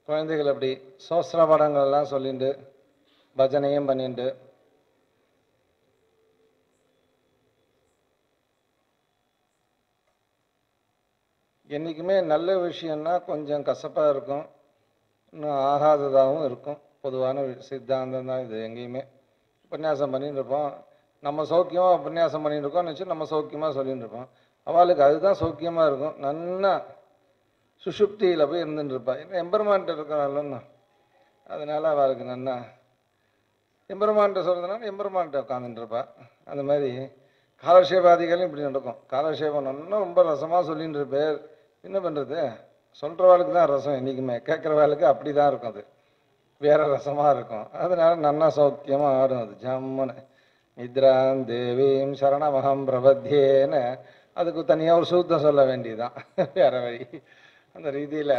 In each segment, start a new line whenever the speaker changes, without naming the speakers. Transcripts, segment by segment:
குழந்தைகள் அப்படி சோஸ்திர படங்கள்லாம் சொல்லிட்டு பஜனையும் பண்ணிட்டு என்றைக்குமே நல்ல விஷயம்னா கொஞ்சம் கசப்பாக இருக்கும் இன்னும் ஆகாததாகவும் இருக்கும் பொதுவான வி- சித்தாந்தம் தான் இது எங்கேயுமே உபன்யாசம் பண்ணிட்டு இருப்போம் நம்ம சௌக்கியமாக உபன்யாசம் பண்ணிட்டு இருக்கோம்னு வச்சு நம்ம சௌக்கியமாக சொல்லிட்டு இருப்போம் அவளுக்கு அதுதான் சௌக்கியமாக இருக்கும் நன்னா சுஷுப்தியில் போய் இருந்துட்டு இருப்பா ஏன்னா எம்பெருமான்ட்ட இருக்கிறாள்னா அதனால அவளுக்கு நன்னா எம்பெருமான்ட்ட சொல்கிறதுனால எம்பெருமான்ட்ட உட்காந்துட்டு இருப்பா அந்த மாதிரி காலக்ஷேபாதிகளும் இப்படி நடக்கும் காலக்ஷேபம் நல்லா ரொம்ப ரசமாக சொல்லிட்டு இருப்பேர் என்ன பண்ணுறது சொல்கிறவாளுக்கு தான் ரசம் என்றைக்குமே கேட்குறவாளுக்கு அப்படி தான் இருக்கும் அது வேற ரசமாக இருக்கும் அதனால நன்னா சௌக்கியமாக ஆடும் அது ஜம்முன்னு நித்ராம் தேவீம் சரணமகம் பிரபத்தியேன்னு அதுக்கு தனியாக ஒரு சூத்தம் சொல்ல வேண்டியதுதான் வேற வழி அந்த ரீதியில்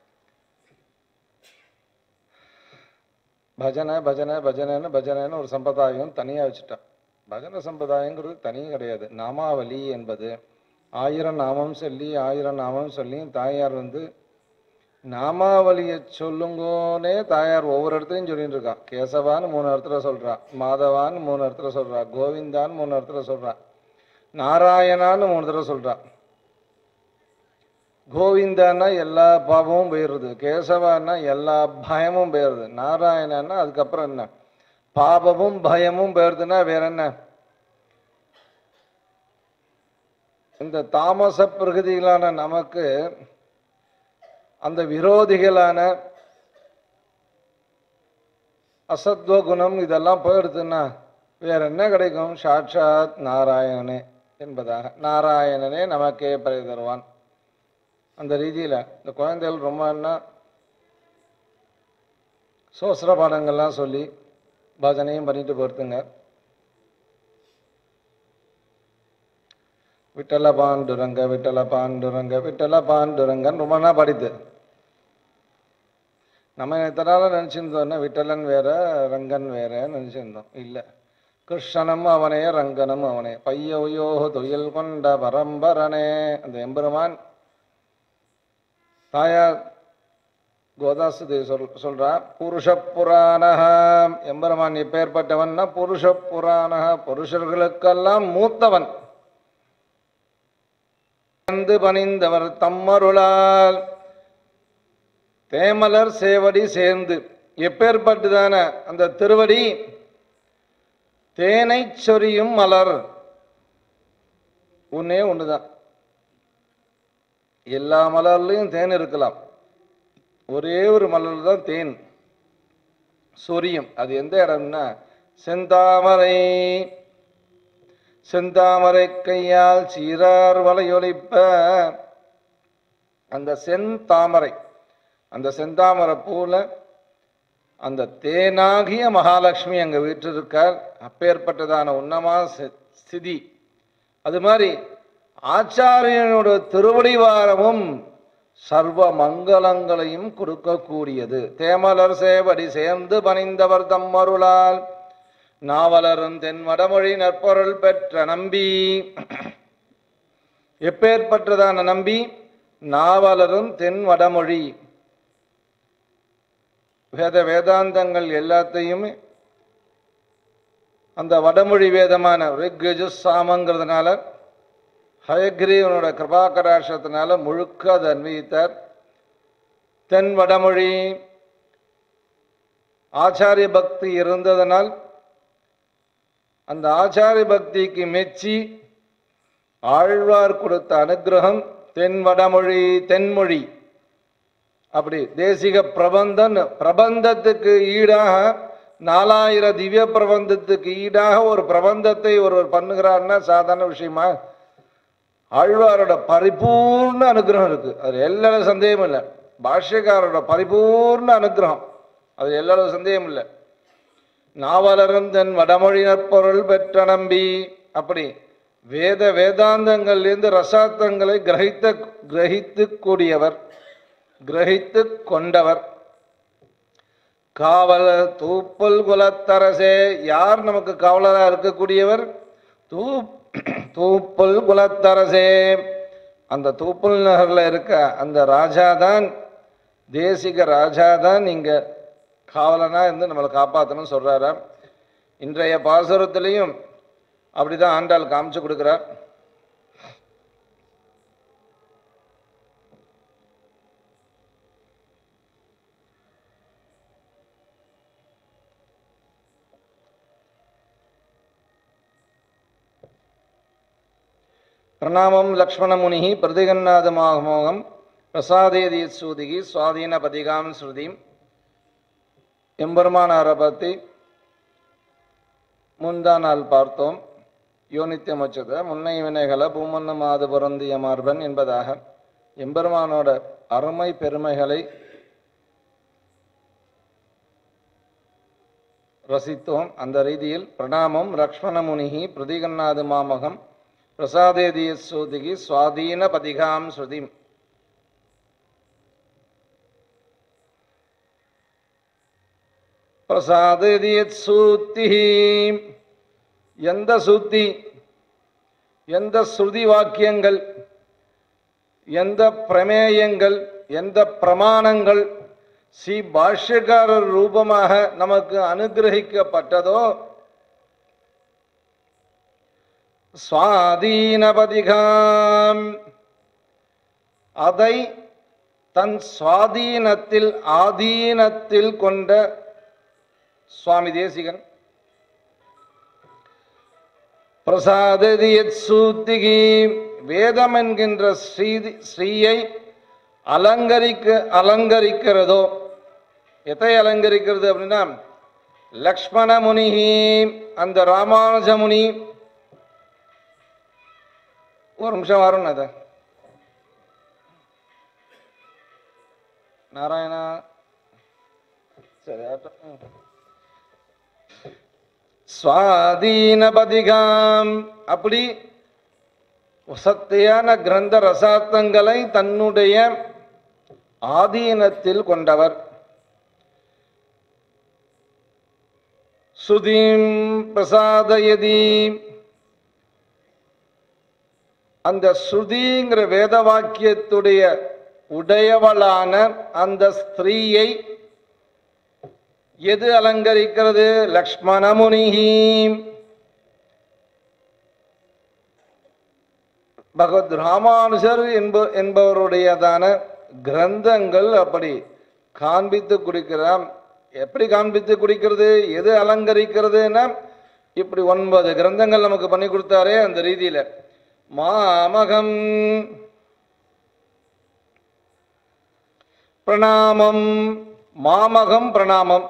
பஜனை பஜனை பஜனைன்னு பஜனைன்னு ஒரு சம்பிரதாயம் தனியாக வச்சுட்டான் பஜனை சம்பிரதாயங்கிறது தனியும் கிடையாது நாமாவலி என்பது ஆயிரம் நாமம் சொல்லி ஆயிரம் நாமம் சொல்லி தாயார் வந்து நாமாவலியை சொல்லுங்கோனே தாயார் ஒவ்வொரு இடத்துலையும் சொல்லிட்டு இருக்கா கேசவான்னு மூணு இடத்துல சொல்றா மாதவான்னு மூணு இடத்துல சொல்றா கோவிந்தான்னு மூணு இடத்துல சொல்றா நாராயணான்னு மூணு தடவை சொல்றா கோவிந்தான்னா எல்லா பாவமும் போயிடுறது கேசவான்னா எல்லா பயமும் போயிடுறது நாராயணன்னா அதுக்கப்புறம் என்ன பாபமும் பயமும் போயிடுதுன்னா வேற என்ன இந்த தாமச பிரகிருதிகளான நமக்கு அந்த விரோதிகளான அசத்வ குணம் இதெல்லாம் போயிடுதுன்னா வேற என்ன கிடைக்கும் சாட்சாத் நாராயணனே என்பதாக நாராயணனே நமக்கே பரி தருவான் அந்த ரீதியில் இந்த குழந்தைகள் ரொம்ப என்ன சோஸ்திர பாடங்கள்லாம் சொல்லி பஜனையும் பண்ணிட்டு போகிறதுங்க விட்டல பாண்டுரங்க விட்டல பாண்டுரங்க விட்டல பாண்டுரங்கன்னு ரொம்ப நாள் படித்து நம்ம இத்தனால நினச்சிருந்தோம்னா விட்டலன் வேற ரங்கன் வேற நினச்சிருந்தோம் இல்லை கிருஷ்ணனும் அவனே ரங்கனும் அவனே பையோயோ துயில் கொண்ட பரம்பரனே அந்த எம்பெருமான் தாயார் கோதாசுதி சொல் சொல்றா புருஷ புராணக எம்பெருமான் எப்பேற்பட்டவன்னா புருஷ புராணக புருஷர்களுக்கெல்லாம் மூத்தவன் வந்து பணிந்தவர் தம்மருளால் தேமலர் சேவடி சேர்ந்து எப்பேற்பட்டுதான அந்த திருவடி தேனை சொரியும் மலர் ஒன்னே ஒண்ணுதான் எல்லா மலர்லையும் தேன் இருக்கலாம் ஒரே ஒரு மலர் தான் தேன் சொரியும் அது எந்த இடம்னா செந்தாமரை செந்தாமரை கையால் சீரார் வலையொலிப்ப அந்த செந்தாமரை அந்த செந்தாமரை பூல அந்த தேனாகிய மகாலட்சுமி அங்க வீற்றிருக்கார் அப்பேற்பட்டதான உன்னமா சி- ஸ்திதி அது மாதிரி ஆச்சாரியனோட திருவடிவாரமும் சர்வ மங்களங்களையும் கொடுக்கக்கூடியது தேமலர் சேவடி சேர்ந்து பணிந்தவர் தம்மருளால் நாவலரும் தென் வடமொழி நற்பொருள் பெற்ற நம்பி எப்பேற்பட்டதான நம்பி நாவலரும் தென் வடமொழி வேத வேதாந்தங்கள் எல்லாத்தையுமே அந்த வடமொழி வேதமான ரிக்யஜு சாமங்கிறதுனால ஹயக்ரீவனோட கிருபாகராட்சத்தினால முழுக்க அதை அன்வயித்தார் தென் வடமொழி ஆச்சாரிய பக்தி இருந்ததனால் அந்த ஆச்சாரிய பக்திக்கு மெச்சி ஆழ்வார் கொடுத்த அனுக்கிரகம் தென் வடமொழி தென்மொழி அப்படி தேசிக பிரபந்தன் பிரபந்தத்துக்கு ஈடாக நாலாயிர திவ்ய பிரபந்தத்துக்கு ஈடாக ஒரு பிரபந்தத்தை ஒருவர் பண்ணுகிறார்னா சாதாரண விஷயமா ஆழ்வாரோட பரிபூர்ண அனுகிரகம் இருக்கு அது எல்லா சந்தேகமும் இல்லை பாஷ்யக்காரோட பரிபூர்ண அனுகிரகம் அது எல்லா சந்தேகம் இல்லை நாவலரும் தன் வடமொழியினர் பொருள் பெற்ற நம்பி அப்படி வேத வேதாந்தங்கள்லேருந்து ரசாத்தங்களை கிரகித்த கிரகித்து கூடியவர் கிரகித்து கொண்டவர் காவலர் தூப்பல் குலத்தரசே யார் நமக்கு காவலரா இருக்கக்கூடியவர் தூ தூப்பல் குலத்தரசே அந்த தூப்பல் நகர்ல இருக்க அந்த ராஜா தான் தேசிக ராஜா தான் இங்க காவலனா இருந்து நம்மளை காப்பாற்றணும்னு சொல்றாராம் இன்றைய பாசுரத்திலையும் அப்படிதான் ஆண்டாள் காமிச்சு கொடுக்கிறார் பிரணாமம் லக்ஷ்மணமுனி பிரதிகநாதமாகமோகம் பிரசாதேதி சூதிகி சுவாதீன பதிகாம் ஸ்ருதிம் எம்பெருமானாரை பற்றி முந்தா நாள் பார்த்தோம் யோனித்தியம் வச்சத முன்னை வினைகளை பூமன்னு மாது பொருந்திய மார்பன் என்பதாக எம்பெருமானோட அருமை பெருமைகளை ரசித்தோம் அந்த ரீதியில் பிரணாமம் லக்ஷ்மணமுனிகி பிரதிகநாது மாமகம் பிரசாதேதிய சூதிகி சுவாதீன பதிகாம் ஸ்ருதிம் பிரசாதேதிய சூத்தி எந்த சூத்தி எந்த ஸ்ருதி வாக்கியங்கள் எந்த பிரமேயங்கள் எந்த பிரமாணங்கள் ஸ்ரீ பாஷ்யக்காரர் ரூபமாக நமக்கு அனுகிரகிக்கப்பட்டதோ சுவாதீனபதிகாம் அதை தன் சுவாதீனத்தில் ஆதீனத்தில் கொண்ட சுவாமி தேசிகன் பிரசாததியத் சூத்திகி வேதம் என்கின்ற ஸ்ரீ ஸ்ரீயை அலங்கரிக்க அலங்கரிக்கிறதோ எதை அலங்கரிக்கிறது அப்படின்னா லக்ஷ்மண முனிகி அந்த ராமானுஜ முனி ஒரு நிமிஷம் வரும் அத நாராயணா சரி ஆகட்டும். ம். சுவாதீனபதிகாம் அப்படி சத்தையான கிரந்த ரசார்த்தங்களை தன்னுடைய ஆதீனத்தில் கொண்டவர் சுதீம் பிரசாதயதி அந்த ஸ்ருதிங்கிற வேத வாக்கியத்துடைய உடையவளான அந்த ஸ்திரீயை எது அலங்கரிக்கிறது லக்ஷ்மணமுனிகி பகவத் ராமானுஜர் என்ப என்பவருடையதான கிரந்தங்கள் அப்படி காண்பித்து குடிக்கிறார் எப்படி காண்பித்து குடிக்கிறது எது அலங்கரிக்கிறதுன்னா இப்படி ஒன்பது கிரந்தங்கள் நமக்கு பண்ணி கொடுத்தாரே அந்த ரீதியில மாமகம் பிரணாமம் மாமகம் பிரணாமம்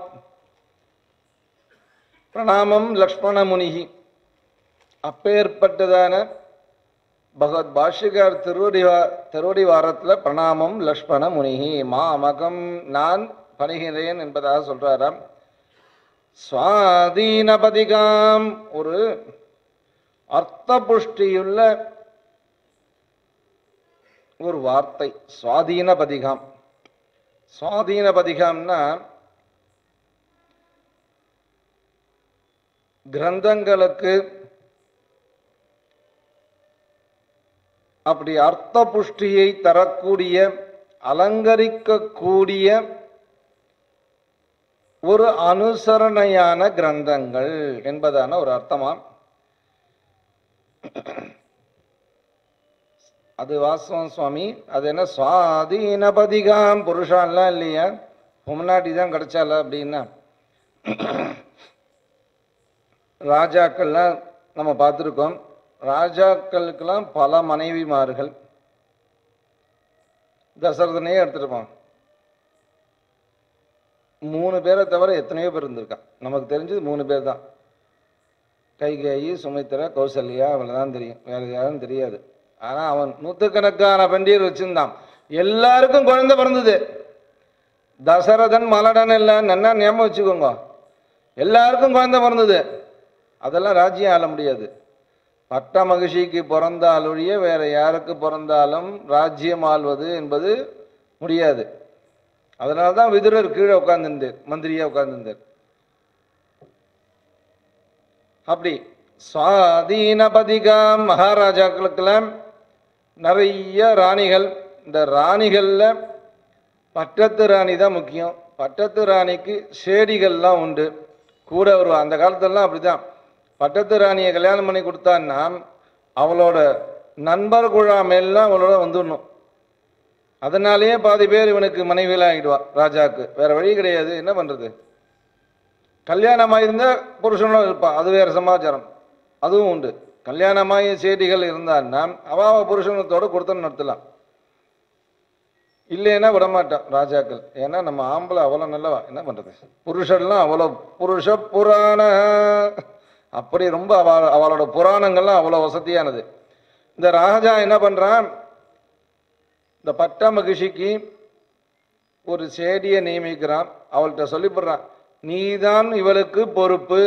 பிரணாமம் லக்ஷ்மண முனிகி அப்பேற்பட்டதான பகவத் பாஷ்யகார் திருவடி வா- திருவடி வாரத்தில் பிரணாமம் லக்ஷ்மண முனிகி மாமகம் நான் பணிகிறேன் என்பதாக சொல்றாராம் சுவாதீனபதிகாம் ஒரு அர்த்த புஷ்டியுள்ள ஒரு வார்த்தை சுவாதீனபதிகாம் சுவாதீனபதிகாம்னா கிரந்தங்களுக்கு அப்படி அர்த்த புஷ்டியை தரக்கூடிய அலங்கரிக்கக்கூடிய ஒரு அனுசரணையான கிரந்தங்கள் என்பதான ஒரு அர்த்தமாம் அது வாஸ்தவம் சுவாமி அது என்ன சுவாதீனபதிகாம் புருஷான்லாம் இல்லையா பொம்னாட்டி தான் கிடைச்சால அப்படின்னா ராஜாக்கள்லாம் நம்ம பார்த்துருக்கோம் ராஜாக்களுக்கெல்லாம் பல மனைவிமார்கள் தசரதனையே எடுத்துருப்போம் மூணு பேரை தவிர எத்தனையோ பேர் இருந்திருக்கான் நமக்கு தெரிஞ்சது மூணு பேர் தான் கைகேயி சுமித்திரா கௌசல்யா அவளை தான் தெரியும் வேற யாரும் தெரியாது ஆனா அவன் நூற்றுக்கணக்கான பண்டிகர் வச்சிருந்தான் எல்லாருக்கும் குழந்தை பிறந்தது தசரதன் மலடன் எல்லாம் நல்லா ஞாபகம் வச்சுக்கோங்க எல்லாருக்கும் குழந்தை பிறந்தது அதெல்லாம் ராஜ்யம் ஆள முடியாது பட்ட மகிழ்ச்சிக்கு பிறந்தால் ஒழிய வேற யாருக்கு பிறந்தாலும் ராஜ்யம் ஆள்வது என்பது முடியாது அதனால தான் விதுரர் கீழே உட்கார்ந்துருந்தார் மந்திரியா உட்கார்ந்துருந்தார் அப்படி சுவாதீனபதிகாம் மகாராஜாக்களுக்கெல்லாம் நிறைய ராணிகள் இந்த ராணிகள்ல பட்டத்து ராணி தான் முக்கியம் பட்டத்து ராணிக்கு சேடிகள்லாம் உண்டு கூட வருவா அந்த காலத்துலலாம் அப்படிதான் பட்டத்து ராணியை கல்யாணம் பண்ணி கொடுத்தான்னா அவளோட நண்பர் குழாமெல்லாம் அவளோட வந்துடணும் அதனாலேயே பாதி பேர் இவனுக்கு மனைவியெல்லாம் ஆகிடுவா ராஜாக்கு வேற வழி கிடையாது என்ன பண்றது கல்யாணமாயிருந்தா புருஷனும் இருப்பான் அது வேற சமாச்சாரம் அதுவும் உண்டு கல்யாணமாயி சேடிகள் இருந்தான்னா அவ அவ புருஷனத்தோட கொடுத்து நடத்தலாம் இல்லைன்னா விடமாட்டான் ராஜாக்கள் ஏன்னா நம்ம ஆம்பளை அவ்வளோ நல்லவா என்ன பண்றது புருஷன்லாம் அவ்வளோ புருஷ புராண அப்படி ரொம்ப அவ அவளோட புராணங்கள்லாம் அவ்வளோ வசதியானது இந்த ராஜா என்ன பண்றான் இந்த பட்ட மகிழ்ச்சிக்கு ஒரு சேடியை நியமிக்கிறான் அவள்கிட்ட சொல்லிவிடுறான் நீதான் இவளுக்கு பொறுப்பு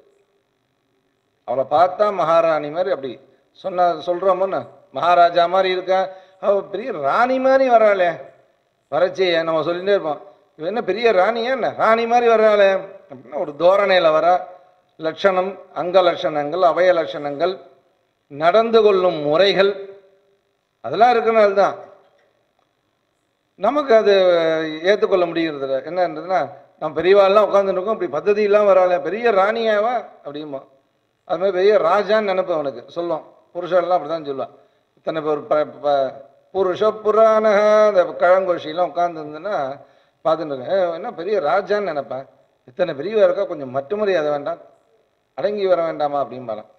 அவளை பார்த்தா மகாராணி மாதிரி அப்படி சொன்ன சொல்றோமோன்னு மகாராஜா மாதிரி இருக்கா அவ பெரிய ராணி மாதிரி வராளே வரச்சே நம்ம சொல்லிட்டே இருப்போம் இவ என்ன பெரிய ராணியா என்ன ராணி மாதிரி வர்றாளே அப்படின்னா ஒரு தோரணையில வர லட்சணம் அங்க லட்சணங்கள் அவய லட்சணங்கள் நடந்து கொள்ளும் முறைகள் அதெல்லாம் இருக்கனால தான் நமக்கு அது ஏற்றுக்கொள்ள முடிகிறது என்னன்றதுன்னா நம்ம பெரியவாள்லாம் உட்காந்துருக்கோம் இப்படி பദ്ധதியெல்லாம் வராளே பெரிய ராணியாவா அப்படிமா அது மாதிரி பெரிய ராஜான்னு நினைப்பு அவனுக்கு சொல்லும் புருஷன்லாம் அப்படிதான் சொல்லுவான் இத்தனை பேர் ப- ப- புருஷ புராண இந்த கழங்கோஷிலாம் உட்காந்துருந்துன்னா பார்த்துட்டு இருக்கேன் "ஏய், என்ன பெரிய ராஜான்னு நினைப்பேன் இத்தனை பெரியவா இருக்கா கொஞ்சம் மட்டு மரியாதை வேண்டாம் அடங்கி வர வேண்டாமா அப்படிம்பாலாம்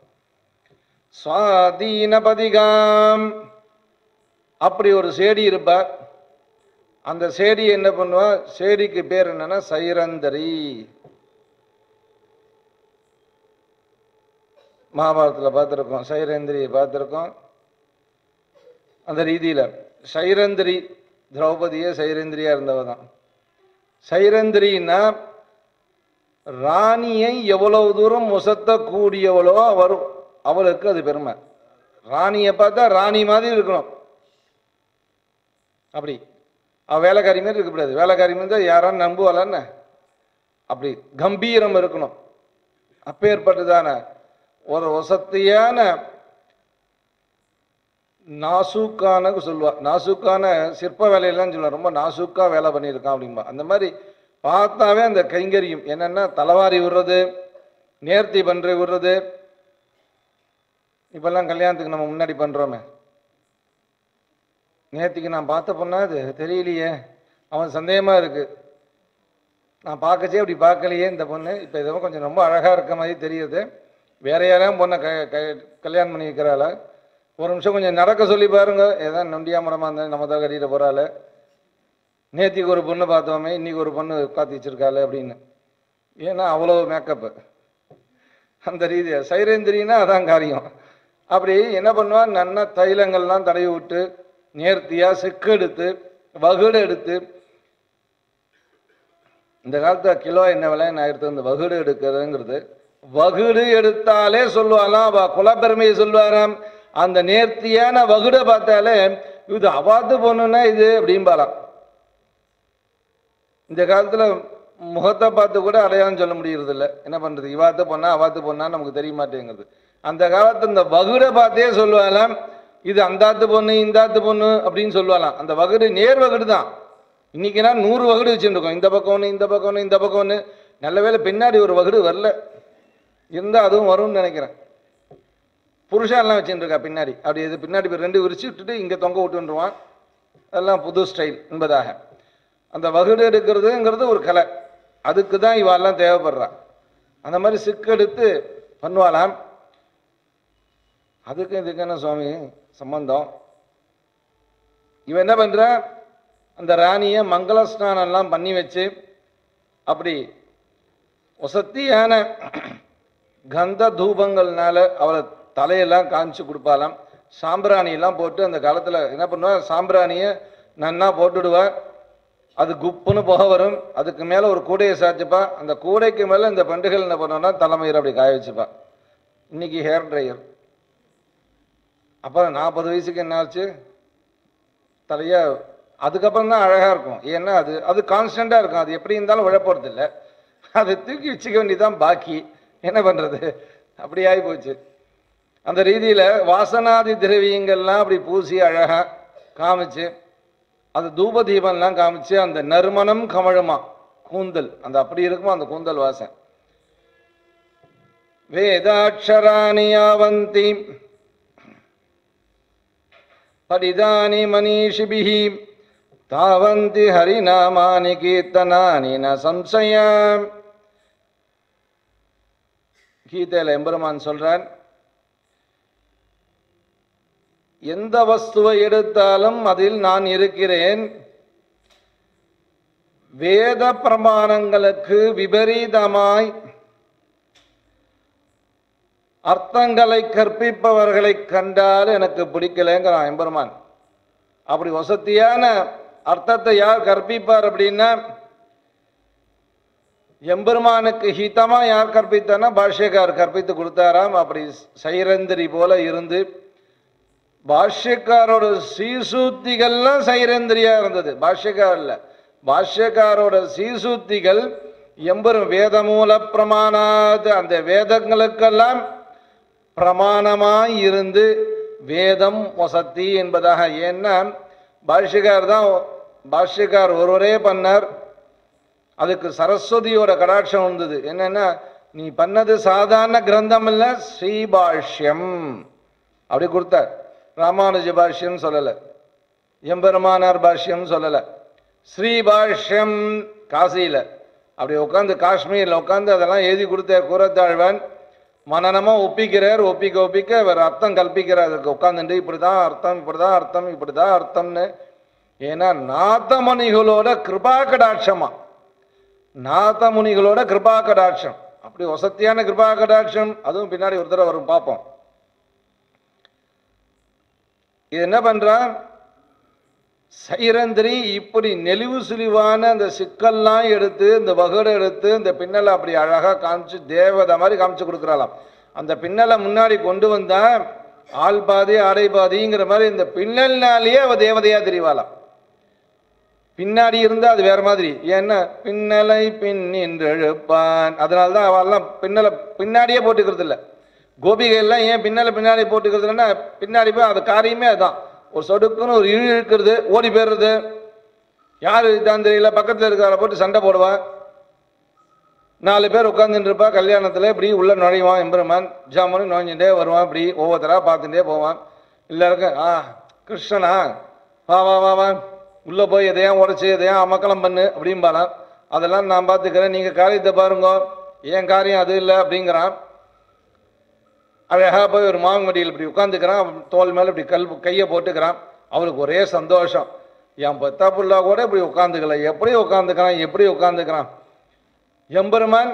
சுவாதீனபதிகாம் அப்படி ஒரு சேடி இருப்பார் அந்த சேடி என்ன பண்ணுவா சேடிக்கு பேர் என்னன்னா சைரந்தரி மகாபாரதத்தில் பார்த்துருக்கோம் சைரந்திரியை பார்த்துருக்கோம் அந்த ரீதியில சைரந்திரி திரௌபதியே சைரந்திரியா இருந்தவ தான் சைரந்திரின்னா ராணியை எவ்வளவு தூரம் முசத்த கூடியவளோ அவர் அவளுக்கு அது பெருமை ராணியை பார்த்தா ராணி மாதிரி இருக்கணும் அப்படி அவ வேலைக்காரி மாதிரி இருக்கக்கூடாது வேலைக்காரி மாதிரி இருந்தா யாரான்னு நம்புவாளான்னு அப்படி கம்பீரம் இருக்கணும் அப்பேற்பட்டதான ஒரு வசத்தியான நாசூக்கான சொல்லுவா நாசூக்கான சிற்ப வேலையெல்லாம் சொல்லுவா ரொம்ப நாசூக்கா வேலை பண்ணியிருக்கான் அப்படிம்பா அந்த மாதிரி பார்த்தாவே அந்த கைங்கரியம் என்னன்னா தலவாரி விடுறது நேர்த்தி பண்ற விடுறது இப்பெல்லாம் கல்யாணத்துக்கு நம்ம முன்னாடி பண்றோமே நேர்த்திக்கு நான் பார்த்த பொண்ணா அது தெரியலையே அவன் சந்தேகமா இருக்கு நான் பார்க்கச்சே அப்படி பார்க்கலையே இந்த பொண்ணு இப்போ இதோ கொஞ்சம் ரொம்ப அழகா இருக்க மாதிரி தெரியுது வேற யாரையும் பொண்ணை க க- கல்யாணம் பண்ணி வைக்கிறாள ஒரு நிமிஷம் கொஞ்சம் நடக்க சொல்லி பாருங்க ஏதாவது நொண்டியா மரமா இருந்தாலும் நம்ம தான் கட்டிட்டு போறாள் நேத்திக்கு ஒரு பொண்ணு பார்த்தோமே இன்னைக்கு ஒரு பொண்ணு காத்தி வச்சிருக்காள் அப்படின்னு ஏன்னா அவ்வளோ மேக்கப்பு அந்த ரீதியா சைரேந்திரின்னா அதான் காரியம் அப்படி என்ன பண்ணுவான் நன்னா தைலங்கள்லாம் தடவி விட்டு நேர்த்தியா செக்கெடுத்து வகுடு எடுத்து இந்த காலத்துல கிலோ என்ன விலை நான் எடுத்து இந்த வகுடு எடுக்கிறதுங்கிறது வகுடு எடுத்தாலே சொல்லுவாளாம் அவ குலப்பெருமையை சொல்லுவாராம் அந்த நேர்த்தியான வகுடை பார்த்தாலே இது அவாத்து பொண்ணுன்னா இது அப்படிம்பாலாம் இந்த காலத்துல முகத்தை பார்த்து கூட அடையாளம் சொல்ல முடியறது இல்ல என்ன பண்றது இவாத்து பொண்ணா அவாத்து பொண்ணா நமக்கு தெரிய மாட்டேங்குது அந்த காலத்து இந்த வகுடை பார்த்தே சொல்லுவாளாம் இது அந்தாத்து பொண்ணு இந்தாத்து பொண்ணு அப்படின்னு சொல்லுவாளாம் அந்த வகுடு நேர் வகுடு தான் இன்னைக்குனா நூறு வகுடு வச்சுருக்கோம் இந்த பக்கம் ஒன்று இந்த பக்கம் ஒன்று இந்த பக்கம் ஒன்று நல்ல வேளை பின்னாடி ஒரு வகுடு வரல இருந்தால் அதுவும் வரும்னு நினைக்கிறேன் புருஷன்லாம் வச்சுட்டு இருக்கா பின்னாடி அப்படி இது பின்னாடி போய் ரெண்டு விரிச்சு விட்டுட்டு இங்கே தொங்க விட்டுருவான் அதெல்லாம் புது ஸ்டைல் என்பதாக அந்த வகுடு எடுக்கிறதுங்கிறது ஒரு கலை அதுக்கு தான் இவாள்லாம் தேவைப்படுறா அந்த மாதிரி சிக்கெடுத்து பண்ணுவாளாம் அதுக்கு இதுக்கு என்ன சுவாமி சம்பந்தம் இவன் என்ன பண்றா அந்த ராணியை மங்கள ஸ்நானம்லாம் பண்ணி வச்சு அப்படி வசத்தியான கந்த தூபங்கள்னால அவளை தலையெல்லாம் காமிச்சு கொடுப்பாளாம் சாம்பிராணி எல்லாம் போட்டு அந்த காலத்துல என்ன பண்ணுவா சாம்பிராணியை நன்னா போட்டுடுவா அது குப்புன்னு புகை வரும் அதுக்கு மேல ஒரு கூடையை சாய்ச்சிப்பா அந்த கூடைக்கு மேல இந்த பண்டுகள் என்ன பண்ணுவோம்னா தலைமையில் அப்படி காய வச்சுப்பா இன்னைக்கு ஹேர் ட்ரையர் அப்புறம் நாற்பது வயசுக்கு என்ன ஆச்சு தலையா அதுக்கப்புறம் தான் அழகா இருக்கும் ஏன்னா அது அது கான்ஸ்டண்டா இருக்கும் அது எப்படி இருந்தாலும் விழப்போறது இல்லை அதை தூக்கி வச்சுக்க வேண்டியதுதான் பாக்கி என்ன பண்றது அப்படி ஆகி போச்சு அந்த ரீதியில வாசனாதி திரவியங்கள்லாம் அப்படி பூசி அழகா காமிச்சு அது தூப தீபம்லாம் காமிச்சு அந்த நறுமணம் கமழுமா கூந்தல் அந்த அப்படி இருக்குமா அந்த கூந்தல் வாசம் வேதாட்சராணி யாவந்தி படிதானி மனிஷிபிஹி தாவந்தி ஹரிநாமானி கீர்த்தனானி ந சம்சயம் கீதையில எம்பெருமான் சொல்றான் எந்த வஸ்துவை எடுத்தாலும் அதில் நான் இருக்கிறேன் வேத பிரமாணங்களுக்கு விபரீதமாய் அர்த்தங்களை கற்பிப்பவர்களை கண்டால் எனக்கு பிடிக்கலைங்கிறான் எம்பெருமான் அப்படி வசதியான அர்த்தத்தை யார் கற்பிப்பார் அப்படின்னா எம்பெருமானுக்கு ஹிதமா யார் கற்பித்தானா பாஷ்யக்கார் கற்பித்து கொடுத்தாராம் அப்படி சைரந்திரி போல இருந்து பாஷ்யக்காரோட சீசூத்திகள்லாம் சைரந்திரியா இருந்தது பாஷ்யக்காரல்ல பாஷ்யக்காரோட சீசூத்திகள் எம்பெரும் வேதமூல பிரமாணாது அந்த வேதங்களுக்கெல்லாம் பிரமாணமாய் இருந்து வேதம் வசத்தி என்பதாக ஏன்னா பாஷ்யக்கார் தான் பாஷ்யக்கார் ஒருவரே பண்ணார் அதுக்கு சரஸ்வதியோட கடாட்சம் வந்தது என்னன்னா நீ பண்ணது சாதாரண கிரந்தம் இல்ல ஸ்ரீபாஷ்யம் அப்படி கொடுத்தார் ராமானுஜ பாஷ்யம் சொல்லல எம்பெருமானார் பாஷ்யம் சொல்லல ஸ்ரீபாஷ்யம் காசியில அப்படி உட்காந்து காஷ்மீர்ல உட்காந்து அதெல்லாம் எழுதி கொடுத்த கூறத்தாழ்வான் மனநமா ஒப்பிக்கிறார் ஒப்பிக்க ஒப்பிக்க அவர் அர்த்தம் கல்பிக்கிறார் அதுக்கு உட்காந்துட்டு இப்படிதான் அர்த்தம் இப்படிதான் அர்த்தம் இப்படிதான் அர்த்தம்னு ஏன்னா நாதமணிகளோட கிருபா கடாட்சமா நாதமுனிகளோட கிருபா கடாட்சம் அப்படி வசத்தியான கிருபா கடாட்சம் அதுவும் பின்னாடி ஒரு தடவை வரும் பார்ப்போம் இது என்ன பண்றான் சைரந்திரி இப்படி நெளிவு சுழிவான அந்த சிக்கல்லாம் எடுத்து இந்த வகுடை எடுத்து இந்த பின்னலை அப்படி அழகா காமிச்சு தேவதை மாதிரி காமிச்சு கொடுக்குறாளாம் அந்த பின்னலை முன்னாடி கொண்டு வந்தா ஆள் பாதி ஆடை பாதிங்கிற மாதிரி இந்த பின்னல்னாலேயே அவ தேவதையா தெரிவாளாம் பின்னாடி இருந்தா அது வேற மாதிரி ஏன்னா பின்னலை பின் எழுப்பான் அதனால தான் அவெல்லாம் பின்னலை பின்னாடியே போட்டுக்கிறது இல்லை கோபிகை எல்லாம் ஏன் பின்னலை பின்னாடி போட்டுக்கிறது இல்லைன்னா பின்னாடி போய் அது காரியமே அதுதான் ஒரு சொடுக்குன்னு ஒரு இழு இழுக்கிறது ஓடி போயிடுறது யார் இதான் தெரியல பக்கத்தில் இருக்கிற போட்டு சண்டை போடுவான் நாலு பேர் உட்காந்துட்டு இருப்பா கல்யாணத்தில் இப்படி உள்ள நுழைவான் எம்பெருமான் ஜாமனு நுழைஞ்சுட்டே வருவான் இப்படி ஒவ்வொருத்தரா பார்த்துட்டே போவான் எல்லாருக்கும் ஆ கிருஷ்ணனா வா வா வா வா உள்ளே போய் எதையும் உடச்சி எதையும் அமக்கலம் பண்ணு அப்படிம்பாரான் அதெல்லாம் நான் பார்த்துக்கிறேன் நீங்கள் காரியத்தை பாருங்க என் காரியம் அது இல்லை அப்படிங்கிறான் அழகா போய் ஒரு மாங்கடியில் இப்படி உட்காந்துக்கிறான் அவன் தோல் மேலே இப்படி கல் கையை போட்டுக்கிறான் அவனுக்கு ஒரே சந்தோஷம் என் பத்தா புள்ளா கூட இப்படி உட்காந்துக்கல எப்படி உட்காந்துக்கிறான் எப்படி உட்காந்துக்கிறான் எம்பெருமான்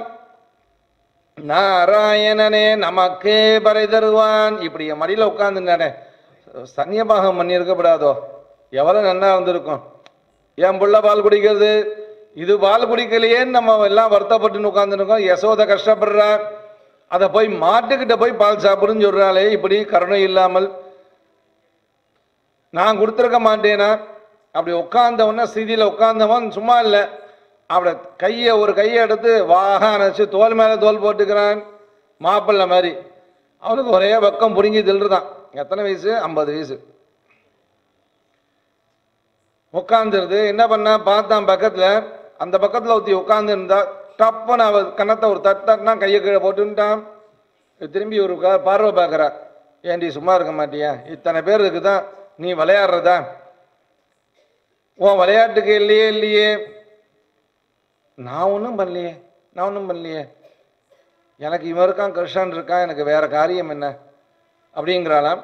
நாராயணனே நமக்கே பறை தருவான் இப்படி என் மடியில் உட்காந்துனானே சன்னியபாகம் பண்ணியிருக்கப்படாதோ எவ்வளவு நன்னா வந்திருக்கும் என் புள்ள பால் குடிக்கிறது இது பால் குடிக்கலையேன்னு நம்ம எல்லாம் வருத்தப்பட்டு உட்காந்துருக்கோம் யசோத கஷ்டப்படுறா அதை போய் மாட்டுக்கிட்ட போய் பால் சாப்பிடுன்னு சொல்றாளே இப்படி கருணை இல்லாமல் நான் கொடுத்துருக்க மாட்டேனா அப்படி உட்கார்ந்தவன ஸ்திதியில் உட்கார்ந்தவன் சும்மா இல்லை அப்படி கையை ஒரு கையை எடுத்து வாக அணைச்சு தோல் மேலே தோல் போட்டுக்கிறான் மாப்பிள்ளை மாதிரி அவனுக்கு ஒரே பக்கம் புடுங்கி தில்லுதான் எத்தனை வயசு ஐம்பது வயசு உட்காந்துருது என்ன பண்ணா பார்த்தான் பக்கத்துல அந்த பக்கத்துல ஒருத்தி உட்கார்ந்து இருந்தா டப்புன்னு அவ கன்னத்தை ஒரு தட்டான்னா கையை கீழே போட்டுட்டான் திரும்பி ஒரு கா- பார்வை பார்க்கறா ஏண்டி சும்மா இருக்க மாட்டியா இத்தனை பேர் இருக்குதான் நீ விளையாடுறதா உன் விளையாட்டுக்கு இல்லையே இல்லையே நான் ஒன்றும் பண்ணலையே நான் ஒன்றும் பண்ணலையே எனக்கு இவன் இருக்கான் கிருஷ்ணன் இருக்கான் எனக்கு வேற காரியம் என்ன அப்படிங்கிறாளாம்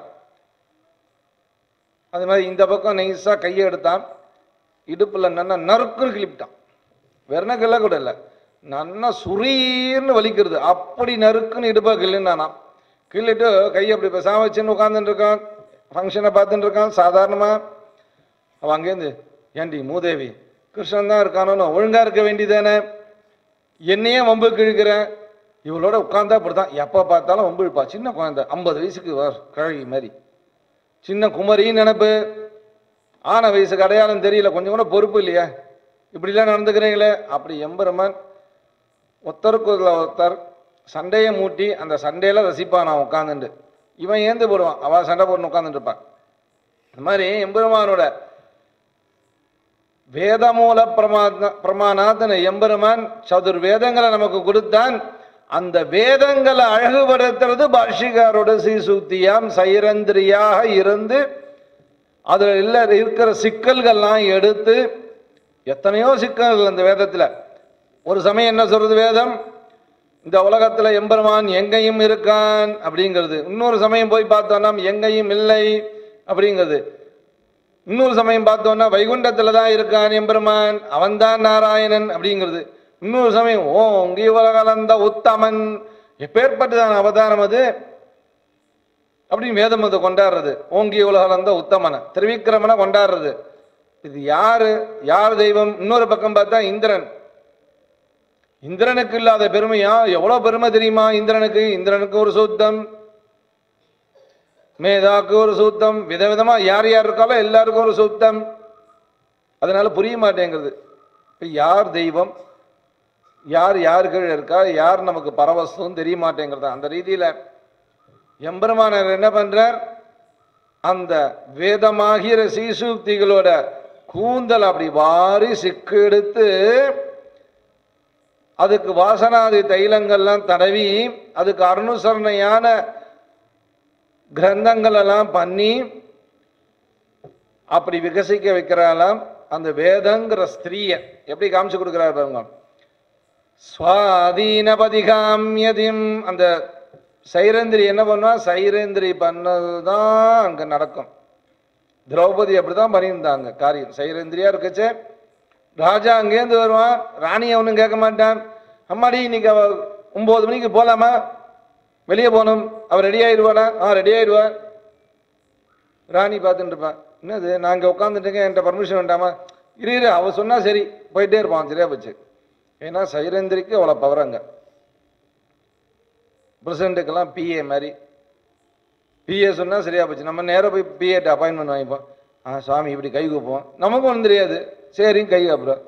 அது மாதிரி இந்த பக்கம் நைஸா கையை எடுத்தான் இடுப்புல நன்னா நறுக்குன்னு கிளிப்பிட்டான் வெறும் கிள்ள கூட இல்லை நன்னா சுரீர்னு வலிக்கிறது அப்படி நறுக்குன்னு இடுப்பா கிள்ளுனானா கிள்ளிட்டு கையை அப்படி பேசாம வச்சுன்னு உட்காந்துட்டு இருக்கான் ஃபங்க்ஷனை பார்த்துட்டு இருக்கான் சாதாரணமா அவன் அங்கேருந்து ஏண்டி மூதேவி கிருஷ்ணன் தான் இருக்கானோ ஒழுங்கா இருக்க வேண்டியதானே என்னையே வம்பு கிழக்கிறேன் இவளோட உட்கார்ந்தா அப்படிதான் எப்போ பார்த்தாலும் வம்பு இழுப்பா சின்ன குழந்தை ஐம்பது வயசுக்கு வ- கிழவி மாதிரி சின்ன குமரின்னு நினைப்பு ஆன வயசுக்கு அடையாளம் தெரியல கொஞ்சம் கூட பொறுப்பு இல்லையா இப்படிலாம் நடந்துக்கிறீங்களே அப்படி எம்பெருமான் ஒருத்தருக்கு ஒருத்தர் சண்டையை மூட்டி அந்த சண்டையில ரசிப்பான் நான் உட்காந்துட்டு இவன் ஏந்து போடுவான் அவன் சண்டை போட்டு உட்காந்துட்டு இருப்பான் இந்த மாதிரி எம்பெருமானோட வேதமூல பிரமாத பிரமாணாத்தன எம்பெருமான் சதுர் வேதங்களை நமக்கு கொடுத்தான் அந்த வேதங்களை அழகுபடுத்துறது பாஷிகாரோட சீசூத்தியாம் சைரந்திரியாக இருந்து அதுல இல்ல இருக்கிற சிக்கல்கள்லாம் எடுத்து எத்தனையோ சிக்கல்கள் அந்த வேதத்துல ஒரு சமயம் என்ன சொல்றது வேதம் இந்த உலகத்துல எம்பெருமான் எங்கேயும் இருக்கான் அப்படிங்கிறது இன்னொரு சமயம் போய் பார்த்தோம்னா எங்கேயும் இல்லை அப்படிங்கிறது இன்னொரு சமயம் பார்த்தோம்னா வைகுண்டத்துல தான் இருக்கான் எம்பெருமான் அவன்தான் நாராயணன் அப்படிங்கிறது இன்னொரு சமயம் ஓ உங்கி உலகலந்த உத்தமன் எப்பேற்பட்டதான அவதாரம் அது அப்படின்னு வேதம் அதை கொண்டாடுறது ஓங்கி உலகலந்த உத்தமனை திருவிக்கிரமனை கொண்டாடுறது இது யாரு யார் தெய்வம் இன்னொரு பக்கம் பார்த்தா இந்திரன் இந்திரனுக்கு இல்லாத பெருமையா எவ்வளவு பெருமை தெரியுமா இந்திரனுக்கு இந்திரனுக்கு ஒரு சூத்தம் மேதாக்கு ஒரு சூத்தம் விதவிதமா யார் யார் இருக்காலோ எல்லாருக்கும் ஒரு சூத்தம் அதனால புரிய மாட்டேங்கிறது இப்ப யார் தெய்வம் யார் யார் கீழே இருக்கா யார் நமக்கு பரவசம் தெரிய மாட்டேங்கிறது அந்த ரீதியில எம்பெருமானர் என்ன பண்றார் அந்த வேதமாகிற சீசூக்திகளோட கூந்தல் அப்படி வாரி சிக்கு எடுத்து அதுக்கு வாசனாதி தைலங்கள்லாம் தடவி அதுக்கு அனுசரணையான கிரந்தங்கள் எல்லாம் பண்ணி அப்படி விகசிக்க வைக்கிறாளாம் அந்த வேதங்கிற ஸ்திரீய எப்படி காமிச்சு கொடுக்கிறார் பாருங்க சுவாதீனபதிகாமியதிம் அந்த சைரந்திரி என்ன பண்ணுவா சைரந்திரி பண்ணதுதான் அங்க நடக்கும் திரௌபதி அப்படிதான் பண்ணியிருந்தாங்க காரியம் சைரந்திரியா இருக்குச்சே ராஜா அங்கேருந்து வருவான் ராணியை ஒன்றும் கேட்க மாட்டான் அம்மாடி இன்னைக்கு அவ ஒன்பது மணிக்கு போலாமா வெளியே போகணும் அவ ரெடி ஆயிடுவாடா ஆ ரெடி ஆயிடுவா ராணி பார்த்துட்டு இருப்பான் என்னது நான் இங்கே உட்காந்துட்டுருக்கேன் என்கிட்ட பர்மிஷன் வேண்டாமா இரு இரு அவ சொன்னா சரி போயிட்டே இருப்பான் சரியா போச்சு ஏன்னா சைரந்திரிக்கு அவ்வளோ பவர் அங்க பிரசிடண்ட்டுக்கெல்லாம் பிஏ மாதிரி பிஏ சொன்னா சரியா போச்சு நம்ம நேராக போய் பிஏட்ட அப்பாயின்மெண்ட் வாங்கிப்போம் ஆ சுவாமி இப்படி கை கூப்போம் நமக்கும் ஒன்றும் தெரியாது சரி கை அப்புறம்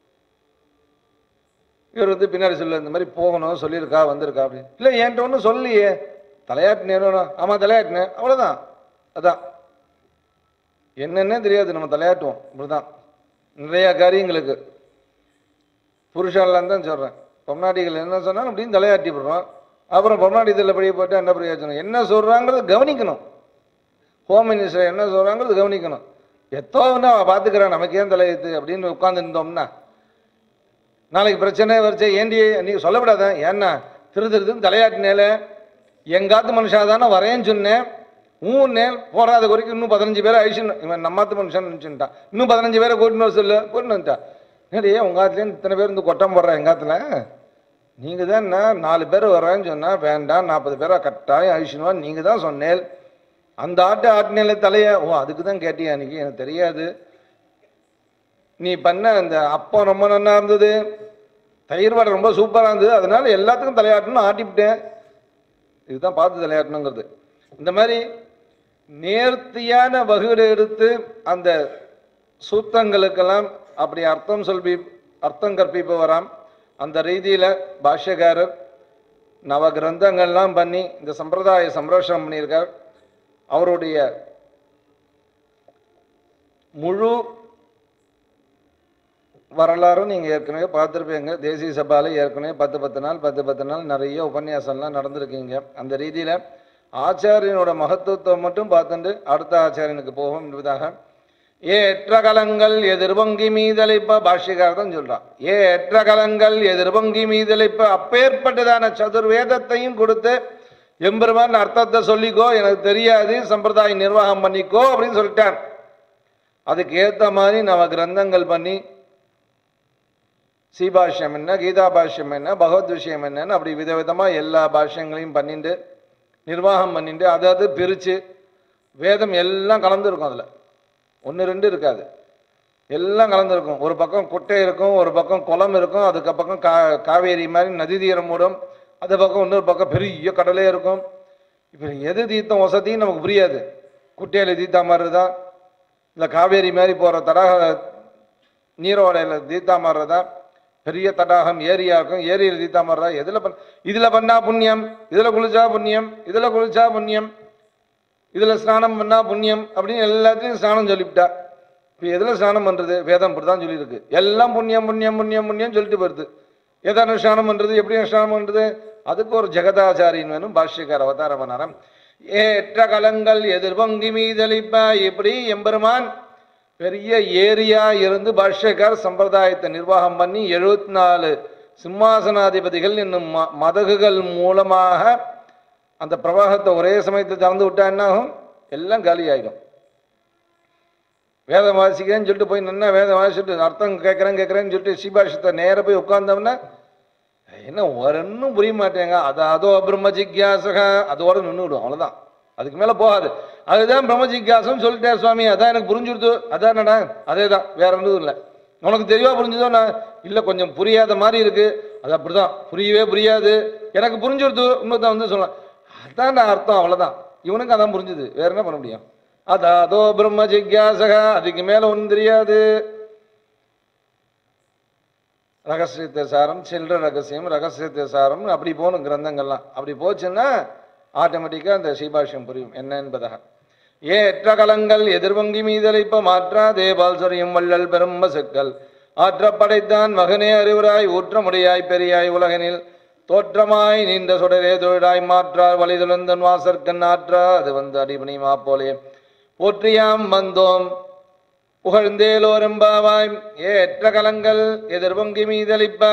இவர் வந்து பின்னாடி சொல்ல இந்த மாதிரி போகணும் சொல்லியிருக்கா வந்திருக்கா அப்படின்னு இல்லை என்கிட்ட ஒன்றும் சொல்லியே தலையாட்டினேன் ஆமாம் தலையாட்டினேன் அவ்வளோதான் அதான் என்னன்னே தெரியாது நம்ம தலையாட்டுவோம் இப்படிதான் நிறைய காரியங்களுக்கு புருஷன்லாம் தான் சொல்கிறேன் பொம்னாடிகள் என்ன சொன்னாலும் அப்படின்னு தலையாட்டி விடுறோம் அப்புறம் பொம்னாடி இதில் படிய போட்டு என்ன பிரயோஜனம் என்ன சொல்கிறாங்கிறத கவனிக்கணும் ஹோம் மினிஸ்டர் என்ன சொல்கிறாங்கிறது கவனிக்கணும் எத்தோன்னு அவள் பார்த்துக்கிறான் நமக்கு ஏன் தலையெழுத்து அப்படின்னு உட்கார்ந்து இருந்தோம்னா நாளைக்கு பிரச்சனை வரைச்சே ஏண்டி நீ சொல்லக்கூடாத ஏன்னா திரு திருதுன்னு தலையாட்டினேல எங்காத்து மனுஷா தானே வரேன்னு சொன்னேன் ஊன்னேன் போடாத வரைக்கும் இன்னும் பதினஞ்சு பேரை அழிச்சுன்னு இவன் நம்மாத்து மனுஷன் நினச்சுட்டான் இன்னும் பதினஞ்சு பேரை கூட்டின்னு வர சொல்லு கூட்டின்னு வந்துட்டான் ஏடி உங்க ஆத்துலேருந்து இத்தனை பேர் வந்து கொட்டம் போடுறேன் எங்காத்துல நீங்கள் தான் என்ன நாலு பேர் வர்றேன்னு சொன்னால் வேண்டாம் நாற்பது பேரை கட்டாயம் அழிச்சுனுவான் நீங்கள் தான் சொன்னேன் அந்த ஆட்டு ஆட்டினேல தலைய ஓ அதுக்கு தான் கேட்டியா அன்னைக்கு எனக்கு தெரியாது நீ பண்ண அந்த அப்பம் ரொம்ப நல்லா இருந்தது தயிர் வடை ரொம்ப சூப்பராக இருந்தது அதனால எல்லாத்துக்கும் தலையாட்டணும் ஆட்டிவிட்டேன் இதுதான் பார்த்து தலையாட்டணுங்கிறது இந்த மாதிரி நேர்த்தியான வகுடு எடுத்து அந்த சூத்தங்களுக்கெல்லாம் அப்படி அர்த்தம் சொல்லி அர்த்தம் கற்பிப்பவராம் அந்த ரீதியில பாஷ்யக்காரர் நவ கிரந்தங்கள்லாம் பண்ணி இந்த சம்பிரதாய சம்ரோஷணம் பண்ணியிருக்கார் அவருடைய முழு வரலாறும் நீங்கள் ஏற்கனவே பார்த்துருப்பீங்க தேசிய சபாவில் ஏற்கனவே பத்து பத்து நாள் பத்து பத்து நாள் நிறைய உபன்யாசம்லாம் நடந்திருக்கீங்க அந்த ரீதியில் ஆச்சாரியனோட மகத்துவத்தை மட்டும் பார்த்துட்டு அடுத்த ஆச்சாரியனுக்கு போகும் என்பதாக ஏற்ற கலங்கள் எதிர்பொங்கி மீதளிப்ப பாஷ்யக்காரர் தான் சொல்றான் ஏற்ற கலங்கள் எதிர்பொங்கி மீதளிப்ப அப்பேற்பட்டதான சதுர்வேதத்தையும் கொடுத்து எம்பெருமான் அர்த்தத்தை சொல்லிக்கோ எனக்கு தெரியாது சம்பிரதாய நிர்வாகம் பண்ணிக்கோ அப்படின்னு சொல்லிட்டான் அதுக்கு ஏத்த மாதிரி நவ கிரந்தங்கள் பண்ணி சீபாஷ்யம் என்ன கீதா பாஷ்யம் என்ன பகவத் விஷயம் என்னன்னு அப்படி விதவிதமா எல்லா பாஷ்யங்களையும் பண்ணிட்டு நிர்வாகம் பண்ணிட்டு அதை அது பிரிச்சு வேதம் எல்லாம் கலந்துருக்கும் அதுல ஒன்று ரெண்டு இருக்காது எல்லாம் கலந்துருக்கும் ஒரு பக்கம் குட்டை இருக்கும் ஒரு பக்கம் குளம் இருக்கும் அதுக்கு பக்கம் கா காவேரி மாதிரி நதி தீரம் மூடும் அது பக்கம் இன்னொரு பக்கம் பெரிய கடலே இருக்கும் இப்போ எது தீர்த்தம் வசதியும் நமக்கு புரியாது குட்டையில் தீர்த்தா மாதிரி தான் இல்லை காவேரி மாதிரி போகிற தடாக நீரோடையில் தீர்த்தா மாறுறதா பெரிய தடாகம் ஏரியா இருக்கும் ஏரியில் தீர்த்தா மாறுறதா எதில் பண் இதில் பண்ணா புண்ணியம் இதில் குளிச்சா புண்ணியம் இதில் குளிச்சா புண்ணியம் இதில் ஸ்நானம் பண்ணா புண்ணியம் அப்படின்னு எல்லாத்தையும் ஸ்நானம் சொல்லிவிட்டா இப்போ எதில் ஸ்நானம் பண்ணுறது வேதம் இப்படி தான் சொல்லியிருக்கு எல்லாம் புண்ணியம் புண்ணியம் புண்ணியம் புண்ணியம் சொல்லிட்டு வருது எதான ஸ்நானம் பண்ணுறது எப்படி ஸ்நானம் பண்ணுறது அதுக்கு ஒரு ஜெகதாச்சாரின் வேணும் பாஷ்யக்கார அவதார பண்ணாரம் ஏற்ற கலங்கள் எதிர்பொங்கி மீதளிப்ப இப்படி எம்பெருமான் பெரிய ஏரியா இருந்து பாஷ்யக்கார் சம்பிரதாயத்தை நிர்வாகம் பண்ணி எழுபத்தி நாலு சிம்மாசனாதிபதிகள் என்னும் ம- மதகுகள் மூலமாக அந்த பிரவாகத்தை ஒரே சமயத்தில் திறந்து விட்டா என்ன ஆகும் எல்லாம் காலி ஆகிடும் வேதம் வாசிக்கிறேன்னு சொல்லிட்டு போய் நின்னா வேதம் வாசிச்சுட்டு அர்த்தம் கேட்குறேன் கேட்குறேன்னு சொல்லிட்டு சிபாஷத்தை நேரா போய் உட்கார்ந்தோம்னா என்ன ஒன்றும் புரிய மாட்டேங்க அது அதோ பிரம்ம ஜிக்யாசக அதோட நின்றுடும் அவ்வளோதான் அதுக்கு மேலே போகாது அதுதான் பிரம்ம ஜிக்யாசம் சொல்லிட்டார் சுவாமி அதான் எனக்கு புரிஞ்சுடுது அதானடா அதே தான் வேற ஒன்றும் இல்லை உனக்கு தெளிவாக புரிஞ்சுதோ நான் இல்லை கொஞ்சம் புரியாத மாதிரி இருக்கு அது அப்படிதான் புரியவே புரியாது எனக்கு புரிஞ்சுடுது இன்னொருத்தன் வந்து சொல்லலாம் அதான் அர்த்தம் அவ்வளோதான் இவனுக்கு அதான் புரிஞ்சுது வேற என்ன பண்ண முடியும் அது அதோ பிரம்ம ஜிக்யாசக அதுக்கு மேலே ஒன்றும் தெரியாது ரகசியத்தை சாரம் சில்லற ரகசியம் ரகசியத்தை சாரம் அப்படி போகணும் கிரந்தங்கள்லாம் அப்படி போச்சுன்னா ஆட்டோமேட்டிக்காக அந்த சீபாஷ்யம் புரியும் என்ன என்பதாக ஏற்ற கலங்கள் எதிர்வங்கி மீதளிப்ப மாற்றா தேபால் சொரியும் வள்ளல் பெரும் செக்கல் ஆற்ற படைத்தான் மகனே அறிவுராய் ஊற்றமுடையாய் பெரியாய் உலகனில் தோற்றமாய் நின்ற சுடரே தொழிலாய் மாற்றார் வழிதுழந்தன் வாசற்கண் ஆற்றா அது வந்து அடிபணி மாப்போலே போற்றியாம் வந்தோம் புகழ்ந்தேலோரெம்பாவாய் ஏற்ற கலங்கள் எதிர்பொங்கி மீதளிப்ப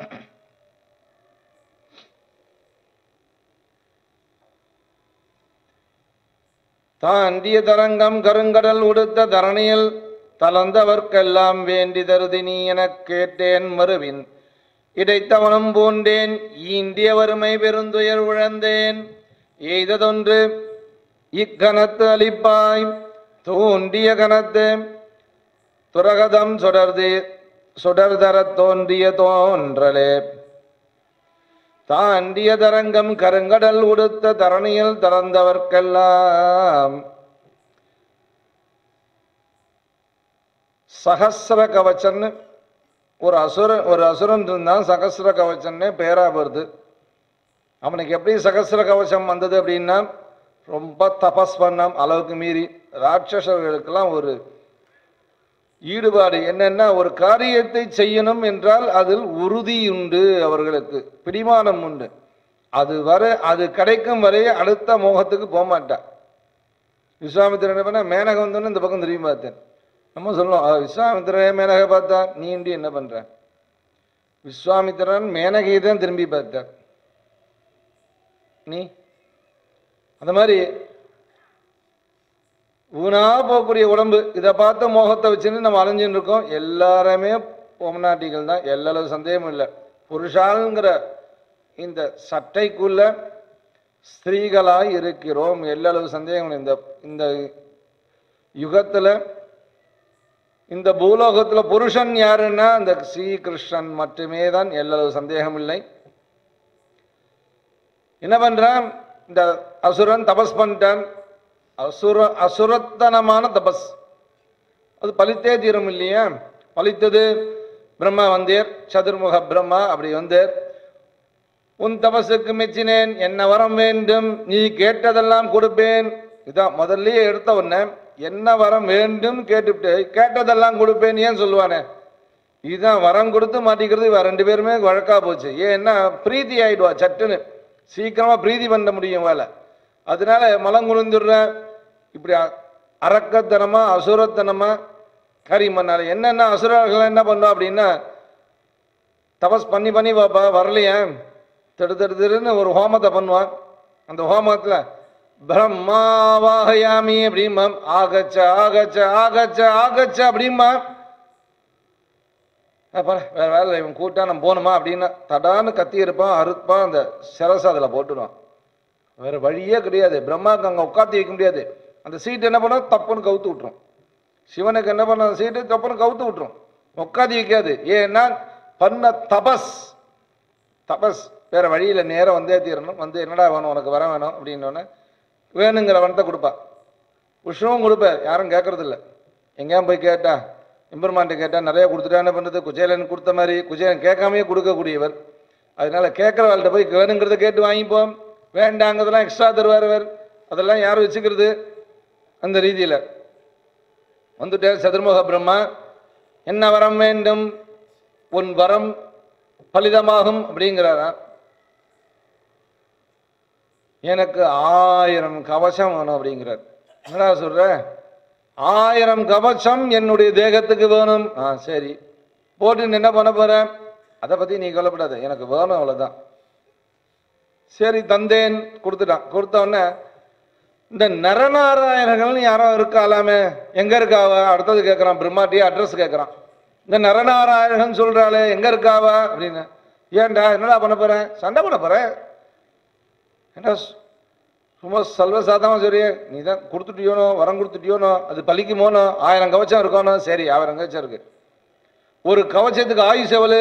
தாண்டிய தரங்கம் கருங்கடல் உடுத்த தரணியில் தளர்ந்தவர்க்கெல்லாம் வேண்டி தருதி நீ எனக் கேட்டேன் மறுவின் இடைத்தவனம் பூண்டேன் ஈண்டிய வறுமை பெருந்துயர் உழந்தேன் எய்ததொன்று இக்கணத்து அளிப்பாய் தூண்டிய கணத்து துரகதம் சுடர்து சுடர்தரத் தோன்றிய தோன்றலே தாண்டிய தரங்கம் கருங்கடல் உடுத்த தரணியில் திறந்தவர்க்கெல்லாம் சகசிர கவச்சன்னு ஒரு அசுரன் ஒரு அசுரன் இருந்தான் சகசிர கவச்சன்னே பேரா வருது அவனுக்கு எப்படி சகசிர கவசம் வந்தது அப்படின்னா ரொம்ப தபஸ் பண்ணாம் அளவுக்கு மீறி ராட்சசர்களுக்கெல்லாம் ஒரு ஈடுபாடு என்னன்னா ஒரு காரியத்தை செய்யணும் என்றால் அதில் உறுதி உண்டு அவர்களுக்கு பிடிமானம் உண்டு அது வர அது கிடைக்கும் வரை அடுத்த மோகத்துக்கு போக மாட்டா விஸ்வாமித்திரன் என்ன பண்ண மேனகம் வந்தோன்னு இந்த பக்கம் திரும்பி பார்த்தேன் நம்ம சொல்லணும் "ஆ, விஸ்வாமித்திரன் மேனகை பார்த்தா நீ இண்டி என்ன பண்ற விஸ்வாமித்திரன் மேனகையை தான் திரும்பி பார்த்தார் நீ அந்த மாதிரி ஊனா போகக்கூடிய உடம்பு இதை பார்த்த மோகத்தை வச்சுன்னு நம்ம அலைஞ்சுன்னு இருக்கோம் எல்லாருமே பொம்நாட்டிகள் தான் எல்லளவு சந்தேகமும் இல்லை புருஷாளுங்கிற இந்த சட்டைக்குள்ள ஸ்திரீகளாய் இருக்கிறோம் எல்லளவு சந்தேகம் இல்லை. இந்த இந்த யுகத்துல இந்த பூலோகத்துல புருஷன் யாருன்னா அந்த ஸ்ரீகிருஷ்ணன் மட்டுமே தான் எல்லளவு சந்தேகம் இல்லை என்ன பண்றான் இந்த அசுரன் தபஸ் பண்ணிட்டான் அசுர அசுரத்தனமான தபஸ் அது பலித்தே தீரும் இல்லையா பலித்தது பிரம்மா வந்தேர் சதுர்முக பிரம்மா அப்படி வந்தேர் உன் தபசுக்கு மெச்சினேன் என்ன வரம் வேண்டும் நீ கேட்டதெல்லாம் கொடுப்பேன் இதான் முதல்லயே எடுத்த உடனே என்ன வரம் வேண்டும் கேட்டுவிட்டு கேட்டதெல்லாம் கொடுப்பேன் ஏன் சொல்லுவானே இதுதான் வரம் கொடுத்து மாட்டிக்கிறது இவ ரெண்டு பேருமே வழக்கா போச்சு ஏன்னா பிரீத்தி ஆயிடுவா சட்டுன்னு சீக்கிரமா பிரீதி பண்ண முடியும் வேலை அதனால மலங்குழுந்துடுற இப்படி அ- அரக்கத்தனமா அசுரத்தனமா கரி மண்ணால என்னென்ன அசுரர்கள் என்ன பண்ணுவா அப்படின்னா தபஸ் பண்ணி பண்ணி பாப்பா வரலையா திடு திடு திடுன்னு ஒரு ஹோமத்தை பண்ணுவான் அந்த ஹோமத்துல பிரம்மாவாகயாமி அப்படிம்பாம் ஆகச்ச ஆகச்ச ஆகச்ச ஆகச்ச அப்படிம்பா அப்பா வேற வேலை இல்லை, இவன் கூட்டா நம்ம போகணுமா அப்படின்னா தடான்னு கத்தி இருப்பான் அறுப்பான் அந்த சிரசை அதில் போட்டுடுவான் வேற வழியே கிடையாது பிரம்மாவுக்கு அங்கே உட்காந்து வைக்க முடியாது அந்த சீட் என்ன பண்ணா தப்புன்னு கவுத்து விட்டுரும் சிவனுக்கு என்ன பண்ண அந்த சீட்டு தப்புன்னு கவுத்து விட்டுரும் உட்காந்து வைக்காது ஏன்னா பண்ண தபஸ் தபஸ் வேற வழியில நேரம் வந்தே தீரணும் வந்து என்னடா வேணும் உனக்கு வர வேணும் அப்படின்னோடனே வேணுங்கிற வனத்தை கொடுப்பா உஷ்ணமும் கொடுப்பார் யாரும் கேட்கறது இல்ல எங்கேயா போய் கேட்டா எம்பெருமான்ட்ட கேட்டா நிறைய கொடுத்துட்டா என்ன பண்றது குஜேலன் கொடுத்த மாதிரி குஜேலன் கேட்காமயே கொடுக்கக்கூடியவர் அதனால கேட்குறவாள்கிட்ட போய் வேணுங்கிறத கேட்டு வாங்கிப்போம் வேண்டாங்கிறதெல்லாம் எக்ஸ்ட்ரா தருவார் அவர் அதெல்லாம் யார் வச்சுக்கிறது அந்த ரீதியில வந்துட்டே சதுர்முக பிரம்மா என்ன வரம் வேண்டும் உன் வரம் பலிதமாகும் அப்படிங்கிறாரா எனக்கு ஆயிரம் கவசம் வேணும் அப்படிங்கிறார் என்னடா சொல்ற ஆயிரம் கவசம் என்னுடைய தேகத்துக்கு வேணும் ஆ சரி போட்டு நீ என்ன பண்ண போற அதை பத்தி நீ கவலைப்படாத எனக்கு வேணும் அவ்வளவுதான் சரி தந்தேன் கொடுத்துட்டான் கொடுத்த உடனே இந்த நரநாராயணர்கள்னு யாரோ இருக்காலாமே எங்க இருக்காவ அடுத்தது கேட்கறான் பிரம்மாட்டி அட்ரஸ் கேட்கறான் இந்த நரநாராயணன் சொல்றாளே எங்க இருக்காவ அப்படின்னு ஏன்டா என்னடா பண்ண போறேன் சண்டை பண்ண போறேன் ஏன்டா சு- சும்மா சர்வசாதாரணமா சரி நீ தான் கொடுத்துட்டியோனோ வரம் கொடுத்துட்டியோனோ அது பலிக்குமோனோ ஆயிரம் கவச்சம் இருக்கணும் சரி ஆயிரம் கவச்சம் இருக்கு ஒரு கவச்சத்துக்கு ஆயுசு எவ்வளவு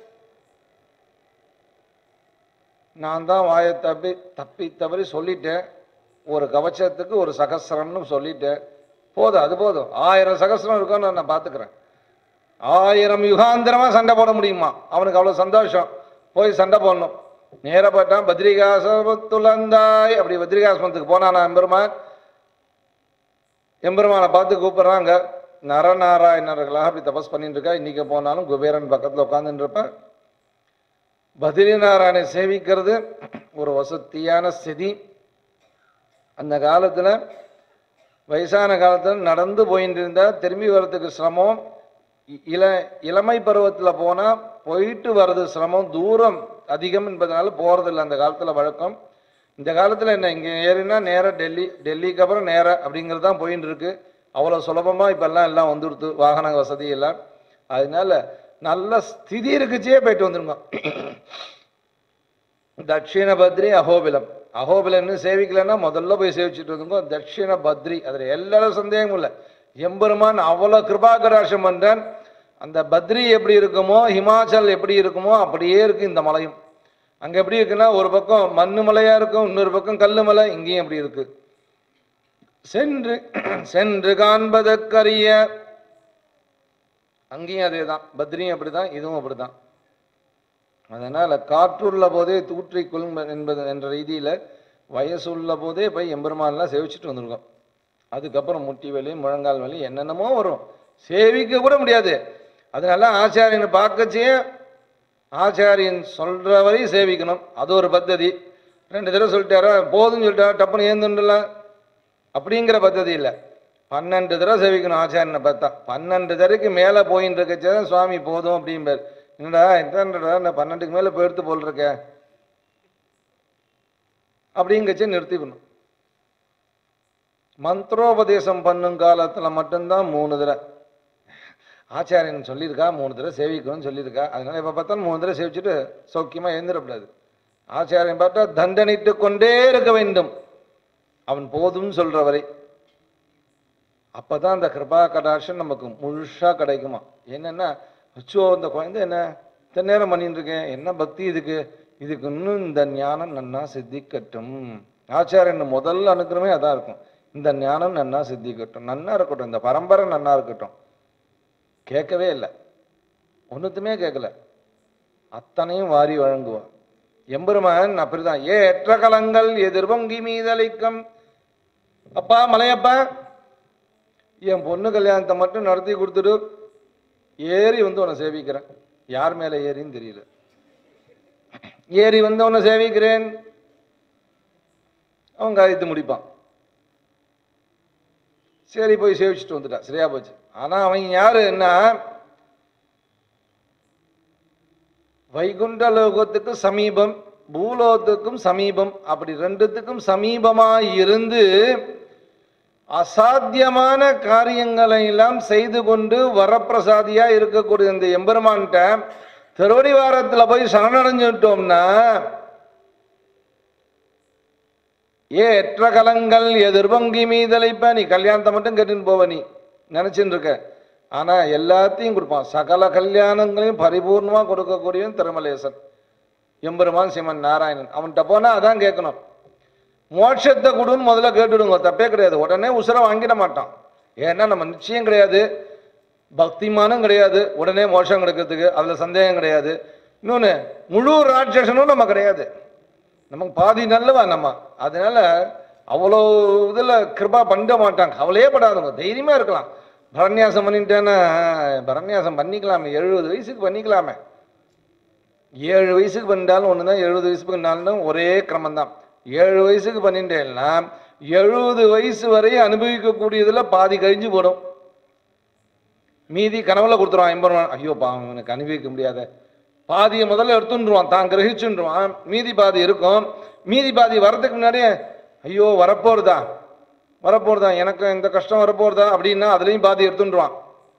நான் தான் வாயை தப்பி தப்பி தவறி சொல்லிட்டேன் ஒரு கவச்சத்துக்கு ஒரு சகசிரம்னு சொல்லிட்டேன் போதும் அது போதும் ஆயிரம் சகசிரம் இருக்கும்னு நான் பார்த்துக்கிறேன் ஆயிரம் யுகாந்திரமா சண்டை போட முடியுமா அவனுக்கு அவ்வளவு சந்தோஷம் போய் சண்டை போடணும் நேரா போயிட்டான் பத்ரிகாசமத்துலந்தாய் அப்படி பத்ரிகாசமத்துக்கு போனானா எம்பெருமான் எம்பெருமானை பார்த்து கூப்பிடுறாங்க நரநாராயணர்களாக அப்படி தபஸ் பண்ணிட்டு இருக்கா இன்னைக்கு போனாலும் குபேரன் பக்கத்துல உட்காந்துட்டு இருப்பேன் பத்ரிநாராயணை சேவிக்கிறது ஒரு வசதியான ஸ்திதி அந்த காலத்துல வயசான காலத்துல நடந்து போயிட்டு இருந்தா திரும்பி வர்றதுக்கு சிரமம் இ- இள இளமை பருவத்துல போனா போயிட்டு வர்றது சிரமம் தூரம் அதிகம் என்பதனால போறதில்லை அந்த காலத்துல வழக்கம் இந்த காலத்துல என்ன இங்க ஏறினா நேரா டெல்லி டெல்லிக்கு அப்புறம் நேரா அப்படிங்கிறது தான் போயிட்டு இருக்கு அவ்வளவு சுலபமா இப்பெல்லாம் எல்லாம் வந்துடுத்து வாகன வசதி எல்லாம் அதனால நல்ல ஸ்திதி இருக்குச்சே போயிட்டு வந்துருங்க தட்சிண பத்ரி அகோபிலம் அகோபிலம்னு சேவிக்கலைன்னா முதல்ல போய் சேவிச்சுட்டு இருந்தோங்க தட்சிண பத்ரி அதில் எல்லா சந்தேகமும் இல்லை எம்பெருமான் அவ்வளோ கிருபாகராசம் பண்றான் அந்த பத்ரி எப்படி இருக்குமோ ஹிமாச்சல் எப்படி இருக்குமோ அப்படியே இருக்கு இந்த மலையும் அங்க எப்படி இருக்குன்னா ஒரு பக்கம் மண்ணு மலையா இருக்கும் இன்னொரு பக்கம் கல்லு மலை இங்கேயும் அப்படி இருக்கு சென்று சென்று காண்பதற்கரிய அங்கேயும் அதே தான் பத்ரியும் அப்படிதான் இதுவும் அப்படிதான் அதனால காற்றுள்ள போதே தூற்றிக்கொள்ளும் என்பது என்ற ரீதியில வயசுள்ள போதே போய் எம்பெருமான்லாம் சேவிச்சுட்டு வந்திருக்கோம் அதுக்கப்புறம் முட்டி வலி முழங்கால் வலி என்னென்னமோ வரும் சேவிக்க கூட முடியாது அதனால ஆச்சாரியனை பார்க்கச்சே ஆச்சாரியன் சொல்ற வரையும் சேவிக்கணும் அது ஒரு பத்ததி ரெண்டு தடவை சொல்லிட்டாரா போதும்னு சொல்லிட்டாரா டப்புன்னு ஏந்துண்டலாம் அப்படிங்கிற பத்ததி இல்லை பன்னெண்டு தடவை சேவிக்கணும் ஆச்சாரியனை பார்த்தா பன்னெண்டு தடவைக்கு மேலே போயின்னு இருக்கச்சே தான் சுவாமி போதும் அப்படிம்பார் என்னடா என்னடா நான் பன்னெண்டுக்கு மேலே போயிடுத்து போல் இருக்க அப்படிங்கச்சே நிறுத்திக்கணும் மந்திரோபதேசம் பண்ணும் காலத்துல மட்டும்தான் மூணு தடவை ஆச்சாரியன் சொல்லியிருக்கா மூணு தடவை சேவிக்கணும்னு சொல்லியிருக்கா அதனால எப்போ பார்த்தாலும் மூணு தடவை சேவிச்சுட்டு சௌக்கியமா எழுந்திரக்கூடாது ஆச்சாரியன் பார்த்தா தண்டனிட்டு கொண்டே இருக்க வேண்டும் அவன் போதும்னு சொல்ற வரை அப்பதான் அந்த கிருபா கடாட்சம் நமக்கு முழுசா கிடைக்குமா என்னன்னா அச்சோ இந்த குழந்தை என்ன இத்தனை நேரம் பண்ணிட்டு இருக்கேன் என்ன பக்தி இதுக்கு இதுக்கு இன்னும் இந்த ஞானம் நன்னா சித்திக்கட்டும் ஆச்சாரியன் முதல்ல அனுக்கிறமே அதான் இருக்கும் இந்த ஞானம் நன்னா சித்திக்கட்டும் நன்னா இருக்கட்டும் இந்த பரம்பரை நன்னா இருக்கட்டும் கேட்கவே இல்லை ஒன்றுத்துமே கேட்கல அத்தனையும் வாரி வழங்குவா எம்பெருமான் அப்படிதான் ஏ எற்ற கலங்கள் எதிர்பொங்கி மீதளிக்கும் அப்பா மலையப்பா என் பொண்ணு கல்யாணத்தை மட்டும் நடத்தி கொடுத்துடு ஏறி வந்து உன்னை சேவிக்கிறேன் யார் மேல ஏறின்னு தெரியல ஏறி வந்து உன்னை சேவிக்கிறேன் அவன் காரியத்தை முடிப்பான் சரி போய் சேவிச்சுட்டு வந்துட்டான் சரியா போச்சு ஆனா அவன் யாரு என்ன வைகுண்ட லோகத்துக்கு சமீபம் பூலோகத்துக்கும் சமீபம் அப்படி ரெண்டுத்துக்கும் சமீபமா இருந்து அசாத்தியமான காரியங்களை எல்லாம் செய்து கொண்டு வரப்பிரசாதியா இருக்கக்கூடிய இந்த எம்பெருமான்கிட்ட திருவடிவாரத்துல போய் சரணடைஞ்சுட்டோம்னா ஏ எற்ற கலங்கள் எதிர்பங்கி மீதலைப்ப நீ கல்யாணத்தை மட்டும் கேட்டுன்னு போவ நீ நினைச்சுட்டு இருக்க ஆனா எல்லாத்தையும் கொடுப்பான் சகல கல்யாணங்களையும் பரிபூர்ணமா கொடுக்கக்கூடியவன் திருமலேசன் எம்பெருமான் சிவன் நாராயணன் அவன்கிட்ட போனா அதான் கேட்கணும் மோட்சத்தை கொடுன்னு முதல்ல கேட்டுடுங்க தப்பே கிடையாது உடனே உசுர வாங்கிட மாட்டான் ஏன்னா நம்ம நிச்சயம் கிடையாது பக்திமானும் கிடையாது உடனே மோட்சம் கிடைக்கிறதுக்கு அதுல சந்தேகம் கிடையாது இன்னொன்னு முழு ராட்சசனும் நம்ம கிடையாது நமக்கு பாதி நல்லவா நம்ம அதனால அவ்வளோ இதுல கிருபா பண்ண மாட்டாங்க கவலையே படாதவங்க தைரியமா இருக்கலாம் பரநியாசம் பண்ணிட்டேன்னா பரநியாசம் பண்ணிக்கலாமே எழுபது வயசுக்கு பண்ணிக்கலாமே ஏழு வயசுக்கு பண்ணிட்டாலும் ஒன்று தான் எழுபது வயசுக்கு பண்ணாலும் ஒரே கிரமம் தான் ஏழு வயசுக்கு பண்ணிட்டேன்னா எழுபது வயசு வரை அனுபவிக்கக்கூடியதில் பாதி கழிஞ்சு போடும் மீதி கனவுல கொடுத்துருவான் எம்பருவான் ஐயோ பாவம் எனக்கு அனுபவிக்க முடியாத பாதியை முதல்ல எடுத்துட்டுருவான் தான் கிரகிச்சுன்றுவான் மீதி பாதி இருக்கும் மீதி பாதி வரதுக்கு முன்னாடியே ஐயோ வரப்போறதா வரப்போறதா எனக்கு இந்த கஷ்டம் வரப்போறதா அப்படின்னா அதுலேயும் பாதி எடுத்துட்டுருவான்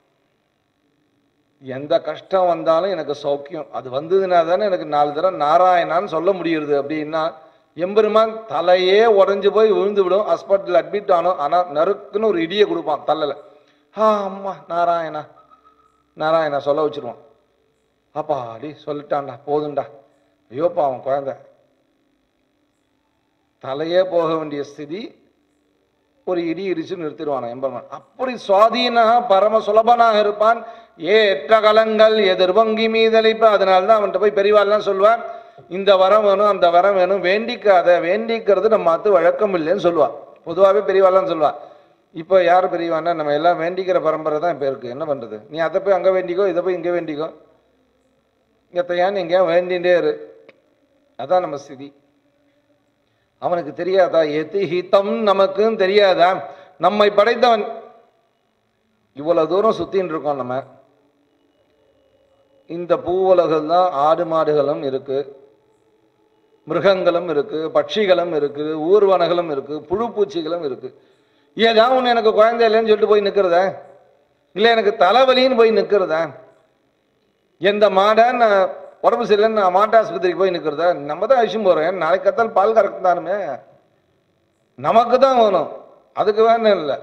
எந்த கஷ்டம் வந்தாலும் எனக்கு சௌக்கியம் அது வந்ததுனா தானே எனக்கு நாலு தடவை நாராயணான்னு சொல்ல முடியுது அப்படின்னா எம்பெருமான் தலையே உடஞ்சு போய் விழுந்து விடும் ஹாஸ்பிட்டல் அட்மிட் ஆனோம் ஆனால் நறுக்குன்னு ஒரு இடியை கொடுப்பான் தலையில் ஆ அம்மா நாராயணா நாராயணா சொல்ல வச்சிருவான் அப்பா அடி சொல்லிட்டான்டா போதும்டா ஐயோப்பா அவன் குழந்தை தலையே போக வேண்டிய ஸ்திதி ஒரு இடி இடிச்சு நிறுத்திடுவான் எம்பெருமான் அப்படி சுவாதீனா பரம சுலபனாக இருப்பான் ஏற்ற கலங்கள் எதிர்வங்கி மீதளிப்ப அதனால தான் அவன்கிட்ட போய் பெரியவாள்லாம் சொல்லுவான் இந்த வரம் வேணும் அந்த வரம் வேணும் வேண்டிக்காத வேண்டிக்கிறது நம்ம மாத்து வழக்கம் இல்லைன்னு சொல்லுவான் பொதுவாகவே பெரியவாள்லாம் சொல்லுவா இப்போ யார் பெரியவான்னா நம்ம எல்லாம் வேண்டிக்கிற பரம்பரை தான் இப்போ இருக்கு என்ன பண்றது நீ அதை போய் அங்கே வேண்டிக்கோ இதை போய் இங்கே வேண்டிக்கோ எத்தையான்னு எங்கேயா வேண்டிகிட்டே இரு அதான் நம்ம ஸ்திதி அவனுக்கு தெரியாதா எது ஹிதம் நமக்குன்னு தெரியாதா நம்மை படைத்தவன் இவ்வளவு தூரம் சுத்தின்னு இருக்கோம் நம்ம இந்த பூவுலகில் தான் ஆடு மாடுகளும் இருக்கு மிருகங்களும் இருக்கு பட்சிகளும் இருக்கு ஊர்வனகளும் இருக்கு புழு பூச்சிகளும் இருக்கு ஏதாவது ஒன்று எனக்கு குழந்தை இல்லைன்னு சொல்லிட்டு போய் நிற்கிறதா இல்லை எனக்கு தலைவலின்னு போய் நிற்கிறதா எந்த மாடை நான் உடம்பு சரியில்லைன்னு நான் மாட்டு ஆஸ்பத்திரிக்கு போய் நிற்கிறதா நம்ம தான் விஷயம் போகிறேன் நாளைக்கு கத்தால் பால் கறக்கு தானுமே நமக்கு தான் வேணும் அதுக்கு வேணும் இல்லை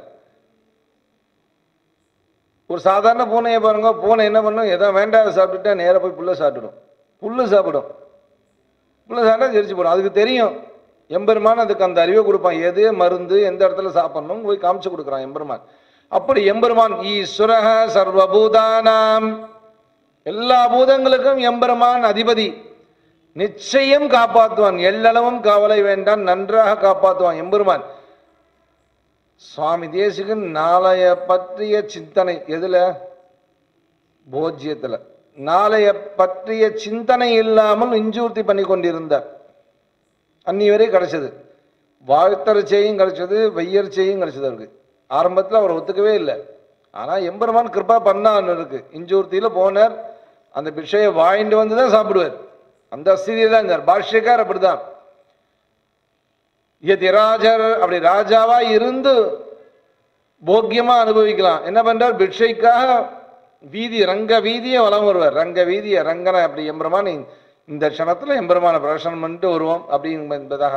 ஒரு சாதாரண பூனையை பாருங்க பூனை என்ன பண்ணும் ஏதோ வேண்டாத சாப்பிட்டுட்டா நேராக போய் புல்லை சாப்பிட்டுடும் புல்லு சாப்பிடும் புல்லை சாப்பிட்டா ஜெரிச்சு போடும் அதுக்கு தெரியும் எம்பெருமான் அதுக்கு அந்த அறிவை கொடுப்பான் எது மருந்து எந்த இடத்துல சாப்பிடணும் போய் காமிச்சு கொடுக்குறான் எம்பெருமான் அப்படி எம்பெருமான் ஈஸ்வரக சர்வபூதானாம் எல்லா பூதங்களுக்கும் எம்பெருமான் அதிபதி நிச்சயம் காப்பாற்றுவான் எல்லளவும் கவலை வேண்டாம் நன்றாக காப்பாற்றுவான் எம்பெருமான் சுவாமி தேசிகன் நாளைய பற்றிய சிந்தனை எதுல போஜ்யத்துல நாளைய பற்றிய சிந்தனை இல்லாமல் இஞ்சூர்த்தி பண்ணி கொண்டிருந்தார் அன்னி வரை கிடைச்சது வாழ்த்தரச்சையும் கிடைச்சது வெய்யர்ச்சையும் கிடைச்சது அவருக்கு ஆரம்பத்தில் அவர் ஒத்துக்கவே இல்லை ஆனால் எம்பெருமான் கிருப்பா பண்ணான்னு இருக்கு இஞ்சூர்த்தியில் போனார் அந்த பிஷையை வாங்கிட்டு வந்து தான் சாப்பிடுவார் அந்த ஸ்திதியில் தான் இருந்தார் பாஷ்யக்கார் அப்படிதான் எதிராஜர் அப்படி ராஜாவா இருந்து போக்கியமா அனுபவிக்கலாம் என்ன பண்றார் பிக்ஷைக்காக வீதி ரங்க வீதியை வலம் வருவார் ரங்க வீதியை ரங்கனை அப்படி எம்பெருமான் இந்த க்ஷணத்துல எம்பெருமான பிரசனம் பண்ணிட்டு வருவோம் அப்படிங்க என்பதாக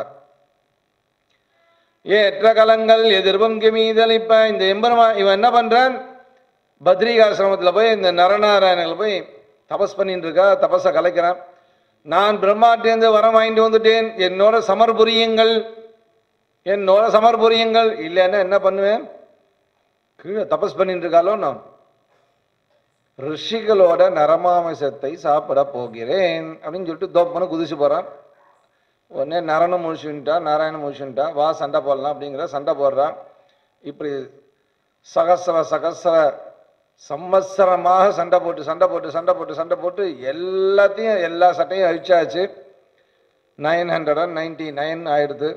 ஏற்ற கலங்கள் எதிர்பங்கு மீதளிப்ப இந்த எம்பெருமான் இவன் என்ன பண்றான் பத்ரிகாசிரமத்துல போய் இந்த நரநாராயணர்கள் போய் தபஸ் பண்ணிட்டு இருக்கா தபஸை கலைக்கிறான் நான் பிரம்மாட்டேந்து வரம் வாங்கிட்டு வந்துட்டேன் என்னோட சமர்புரியுங்கள் என்னோட சமர்புரியுங்கள் இல்லைன்னா என்ன பண்ணுவேன் கீழே தபஸ் பண்ணிட்டு இருக்காளோ நான் ரிஷிகளோட நரமாமிசத்தை சாப்பிட போகிறேன் அப்படின்னு சொல்லிட்டு தோப்பனை குதிச்சு போறான் உடனே நரனும் முழிச்சுட்டா நாராயணன் முழிச்சுட்டா வா சண்டை போடலாம் அப்படிங்கிற சண்டை போடுறான் இப்படி சகசர சகசர சம்மத்சரமாக சண்டை போட்டு சண்டை போட்டு சண்டை போட்டு சண்டை போட்டு எல்லாத்தையும் எல்லா சட்டையும் அழிச்சாச்சு nine hundred and ninety nine ஆயிடுது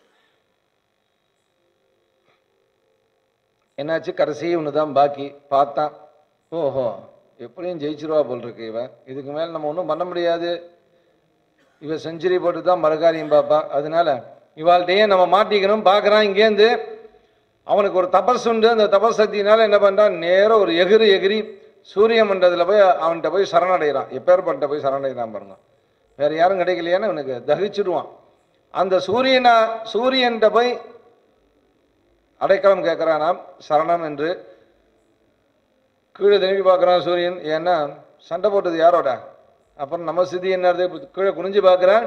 என்னாச்சு கடைசி ஒன்று தான் பாக்கி பார்த்தான் ஓஹோ எப்படியும் ஜெயிச்சிருவா போல் இருக்கு இவன் இதுக்கு மேலே நம்ம ஒன்றும் பண்ண முடியாது இவன் செஞ்சுரி போட்டு தான் மறுகாரியம் பார்ப்பா அதனால இவாள்கிட்டயே நம்ம மாட்டிக்கணும் பார்க்குறான் இங்கேருந்து அவனுக்கு ஒரு தபஸ் உண்டு அந்த தபஸ் சக்தினால என்ன பண்ணுறான் நேராக ஒரு எகிரி எகிரி சூரிய மண்டலத்தில் போய் அவன்கிட்ட போய் சரணடைகிறான் எப்பேற்பட்ட போய் சரணடைகிறான் பாருங்க வேற யாரும் கிடைக்கலையான்னு அவனுக்கு தகிச்சிடுவான் அந்த சூரியனா சூரியன்கிட்ட போய் அடைக்கலம் கேட்குறானாம் சரணம் என்று கீழே திரும்பி பார்க்குறான் சூரியன் ஏன்னா சண்டை போட்டது யாரோட அப்புறம் நம்ம சிதி என்னது கீழே குனிஞ்சு பார்க்குறான்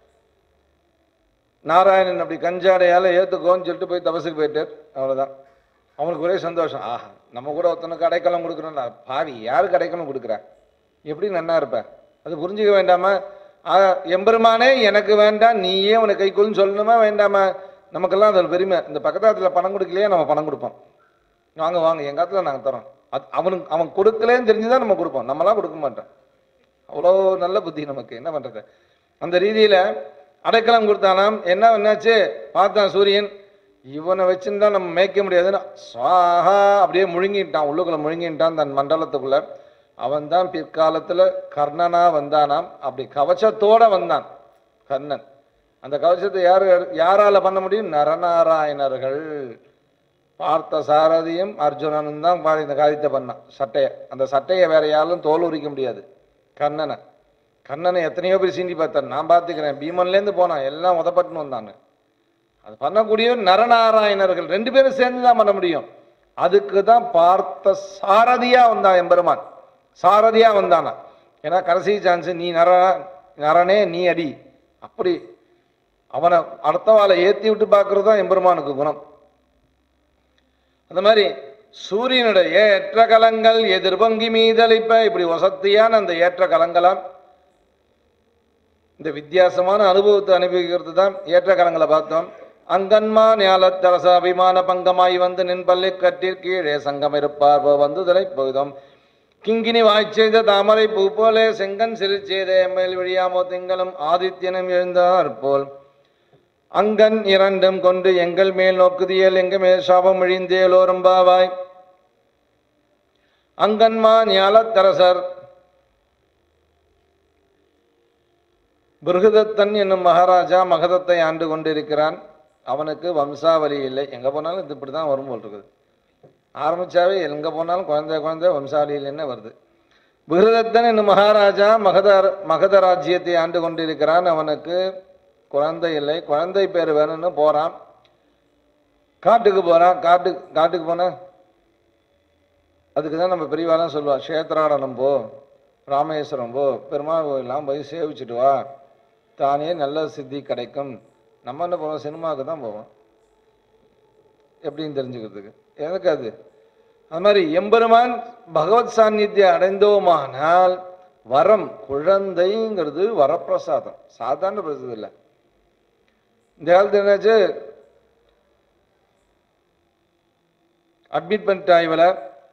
நாராயணன் அப்படி கஞ்சாடையால் ஏற்றுக்கோன்னு சொல்லிட்டு போய் தபசுக்கு போயிட்டார் அவ்வளோதான் அவனுக்கு ஒரே சந்தோஷம் ஆஹா நம்ம கூட ஒருத்தனுக்கு அடைக்கலம் கொடுக்குறோம்னா பாவி யாருக்கு அடைக்கலம் கொடுக்குற எப்படி நன்னா இருப்ப அது புரிஞ்சுக்க வேண்டாமா ஆ, எம்பெருமானே எனக்கு வேண்டாம் நீயே உனக்கு கைக்கொள்ளுன்னு சொல்லணுமா வேண்டாமா நமக்கெல்லாம் அது ஒரு பெருமை இந்த பக்கத்தாத்துல பணம் கொடுக்கலையே நம்ம பணம் கொடுப்போம் வாங்க வாங்க எங்கள் காலத்தில் நாங்கள் தரோம் அது அவனுக்கு அவன் கொடுக்கலேன்னு தெரிஞ்சுதான் நம்ம கொடுப்போம் நம்மளாம் கொடுக்க மாட்டோம் அவ்வளோ நல்ல புத்தி நமக்கு என்ன பண்ணுறது அந்த ரீதியில் அடைக்கலம் கொடுத்தானாம் என்ன என்னாச்சு பார்த்தான் சூரியன் இவனை வச்சுருந்தா நம்ம மேய்க்க முடியாதுன்னு சுவாஹா அப்படியே முழுங்கிட்டான் உள்ளுக்குள்ள முழுங்கிட்டான் தன் மண்டலத்துக்குள்ள அவன் தான் பிற்காலத்தில் கர்ணனா வந்தானாம் அப்படி கவச்சத்தோட வந்தான் கர்ணன் அந்த கவச்சத்தை யார் யாரால பண்ண முடியும் நரநாராயணர்கள் பார்த்த சாரதியும் அர்ஜுனனும் தான் பா- இந்த காரியத்தை பண்ணான் சட்டையை அந்த சட்டையை வேற யாரும் தோல் உரிக்க முடியாது கண்ணனை கண்ணனை எத்தனையோ பேர் சீண்டி பார்த்தார் நான் பார்த்துக்கிறேன் பீமன்லேருந்து போனான் எல்லாம் உதப்பட்டுன்னு வந்தாங்க அது பண்ணக்கூடிய நரநாராயணர்கள் ரெண்டு பேரும் சேர்ந்து தான் பண்ண முடியும் அதுக்கு தான் பார்த்த சாரதியா வந்தான் எம்பெருமான் சாரதியா வந்தானா ஏன்னா கடைசி சான்ஸ் நீ நர நரனே நீ அடி அப்படி அவனை அடுத்தவாளை ஏத்தி விட்டு பார்க்கறது தான் எம்பெருமானுக்கு குணம் அந்த மாதிரி சூரியனுடைய ஏற்ற கலங்கள் எதிர்பங்கி மீதளிப்ப இப்படி வசத்தியான அந்த ஏற்ற கலங்களாம் இந்த வித்தியாசமான அனுபவத்தை அனுபவிக்கிறது தான் ஏற்ற கலங்களை பார்த்தோம் அங்கன்மா ஞாலத்தரச அபிமான பங்கமாய் வந்து நின் பள்ளி கட்டிற் கீழே சங்கம் இருப்பார் வந்து தலை போகுதம் கிங்கினி வாய்ச்செய்த தாமரை பூ போலே செங்கன் சிறு செய்த மேல் விழியாமோ திங்களும் ஆதித்யனும் எழுந்தார் போல் அங்கன் இரண்டும் கொண்டு எங்கள் மேல் நோக்குதியல் எங்க மேல் சாபம் இழிந்தேலோரும் பாவாய் அங்கன்மா ஞாலத்தரசர் பிருகதத்தன் என்னும் மகாராஜா மகதத்தை ஆண்டு கொண்டிருக்கிறான் அவனுக்கு வம்சாவளி இல்லை எங்க போனாலும் இது இப்படி தான் வரும் போல் இருக்குது ஆரம்பிச்சாவே எங்க போனாலும் குழந்தை குழந்தை வம்சாவளி இல்லைன்னு வருது பிருகதத்தன் என்னும் மகாராஜா மகத மகத ராஜ்யத்தை ஆண்டு கொண்டிருக்கிறான் அவனுக்கு குழந்தை இல்லை குழந்தை பேர் வேணும்னு போறான் காட்டுக்கு போறான் காட்டு காட்டுக்கு போனா அதுக்கு தான் நம்ம பெரியவாலாம் சொல்லுவா க்ஷேத்ராடனம் போ ராமேஸ்வரம் போ பெருமாள் கோயிலெலாம் போய் சேவிச்சுட்டு வா தானே நல்ல சித்தி கிடைக்கும் நம்ம என்ன போவோம் சினிமாவுக்கு தான் போவோம் எப்படின்னு தெரிஞ்சுக்கிறதுக்கு எதுக்கு அது அது மாதிரி எம்பெருமான் பகவத் சாநித்தியம் அடைந்தோமானால் வரம் குழந்தைங்கிறது வரப்பிரசாதம் சாதாரண பிரசாதம் இல்லை இந்த காலத்து என்னாச்சு அட்மிட் பண்ணிட்டா இவளை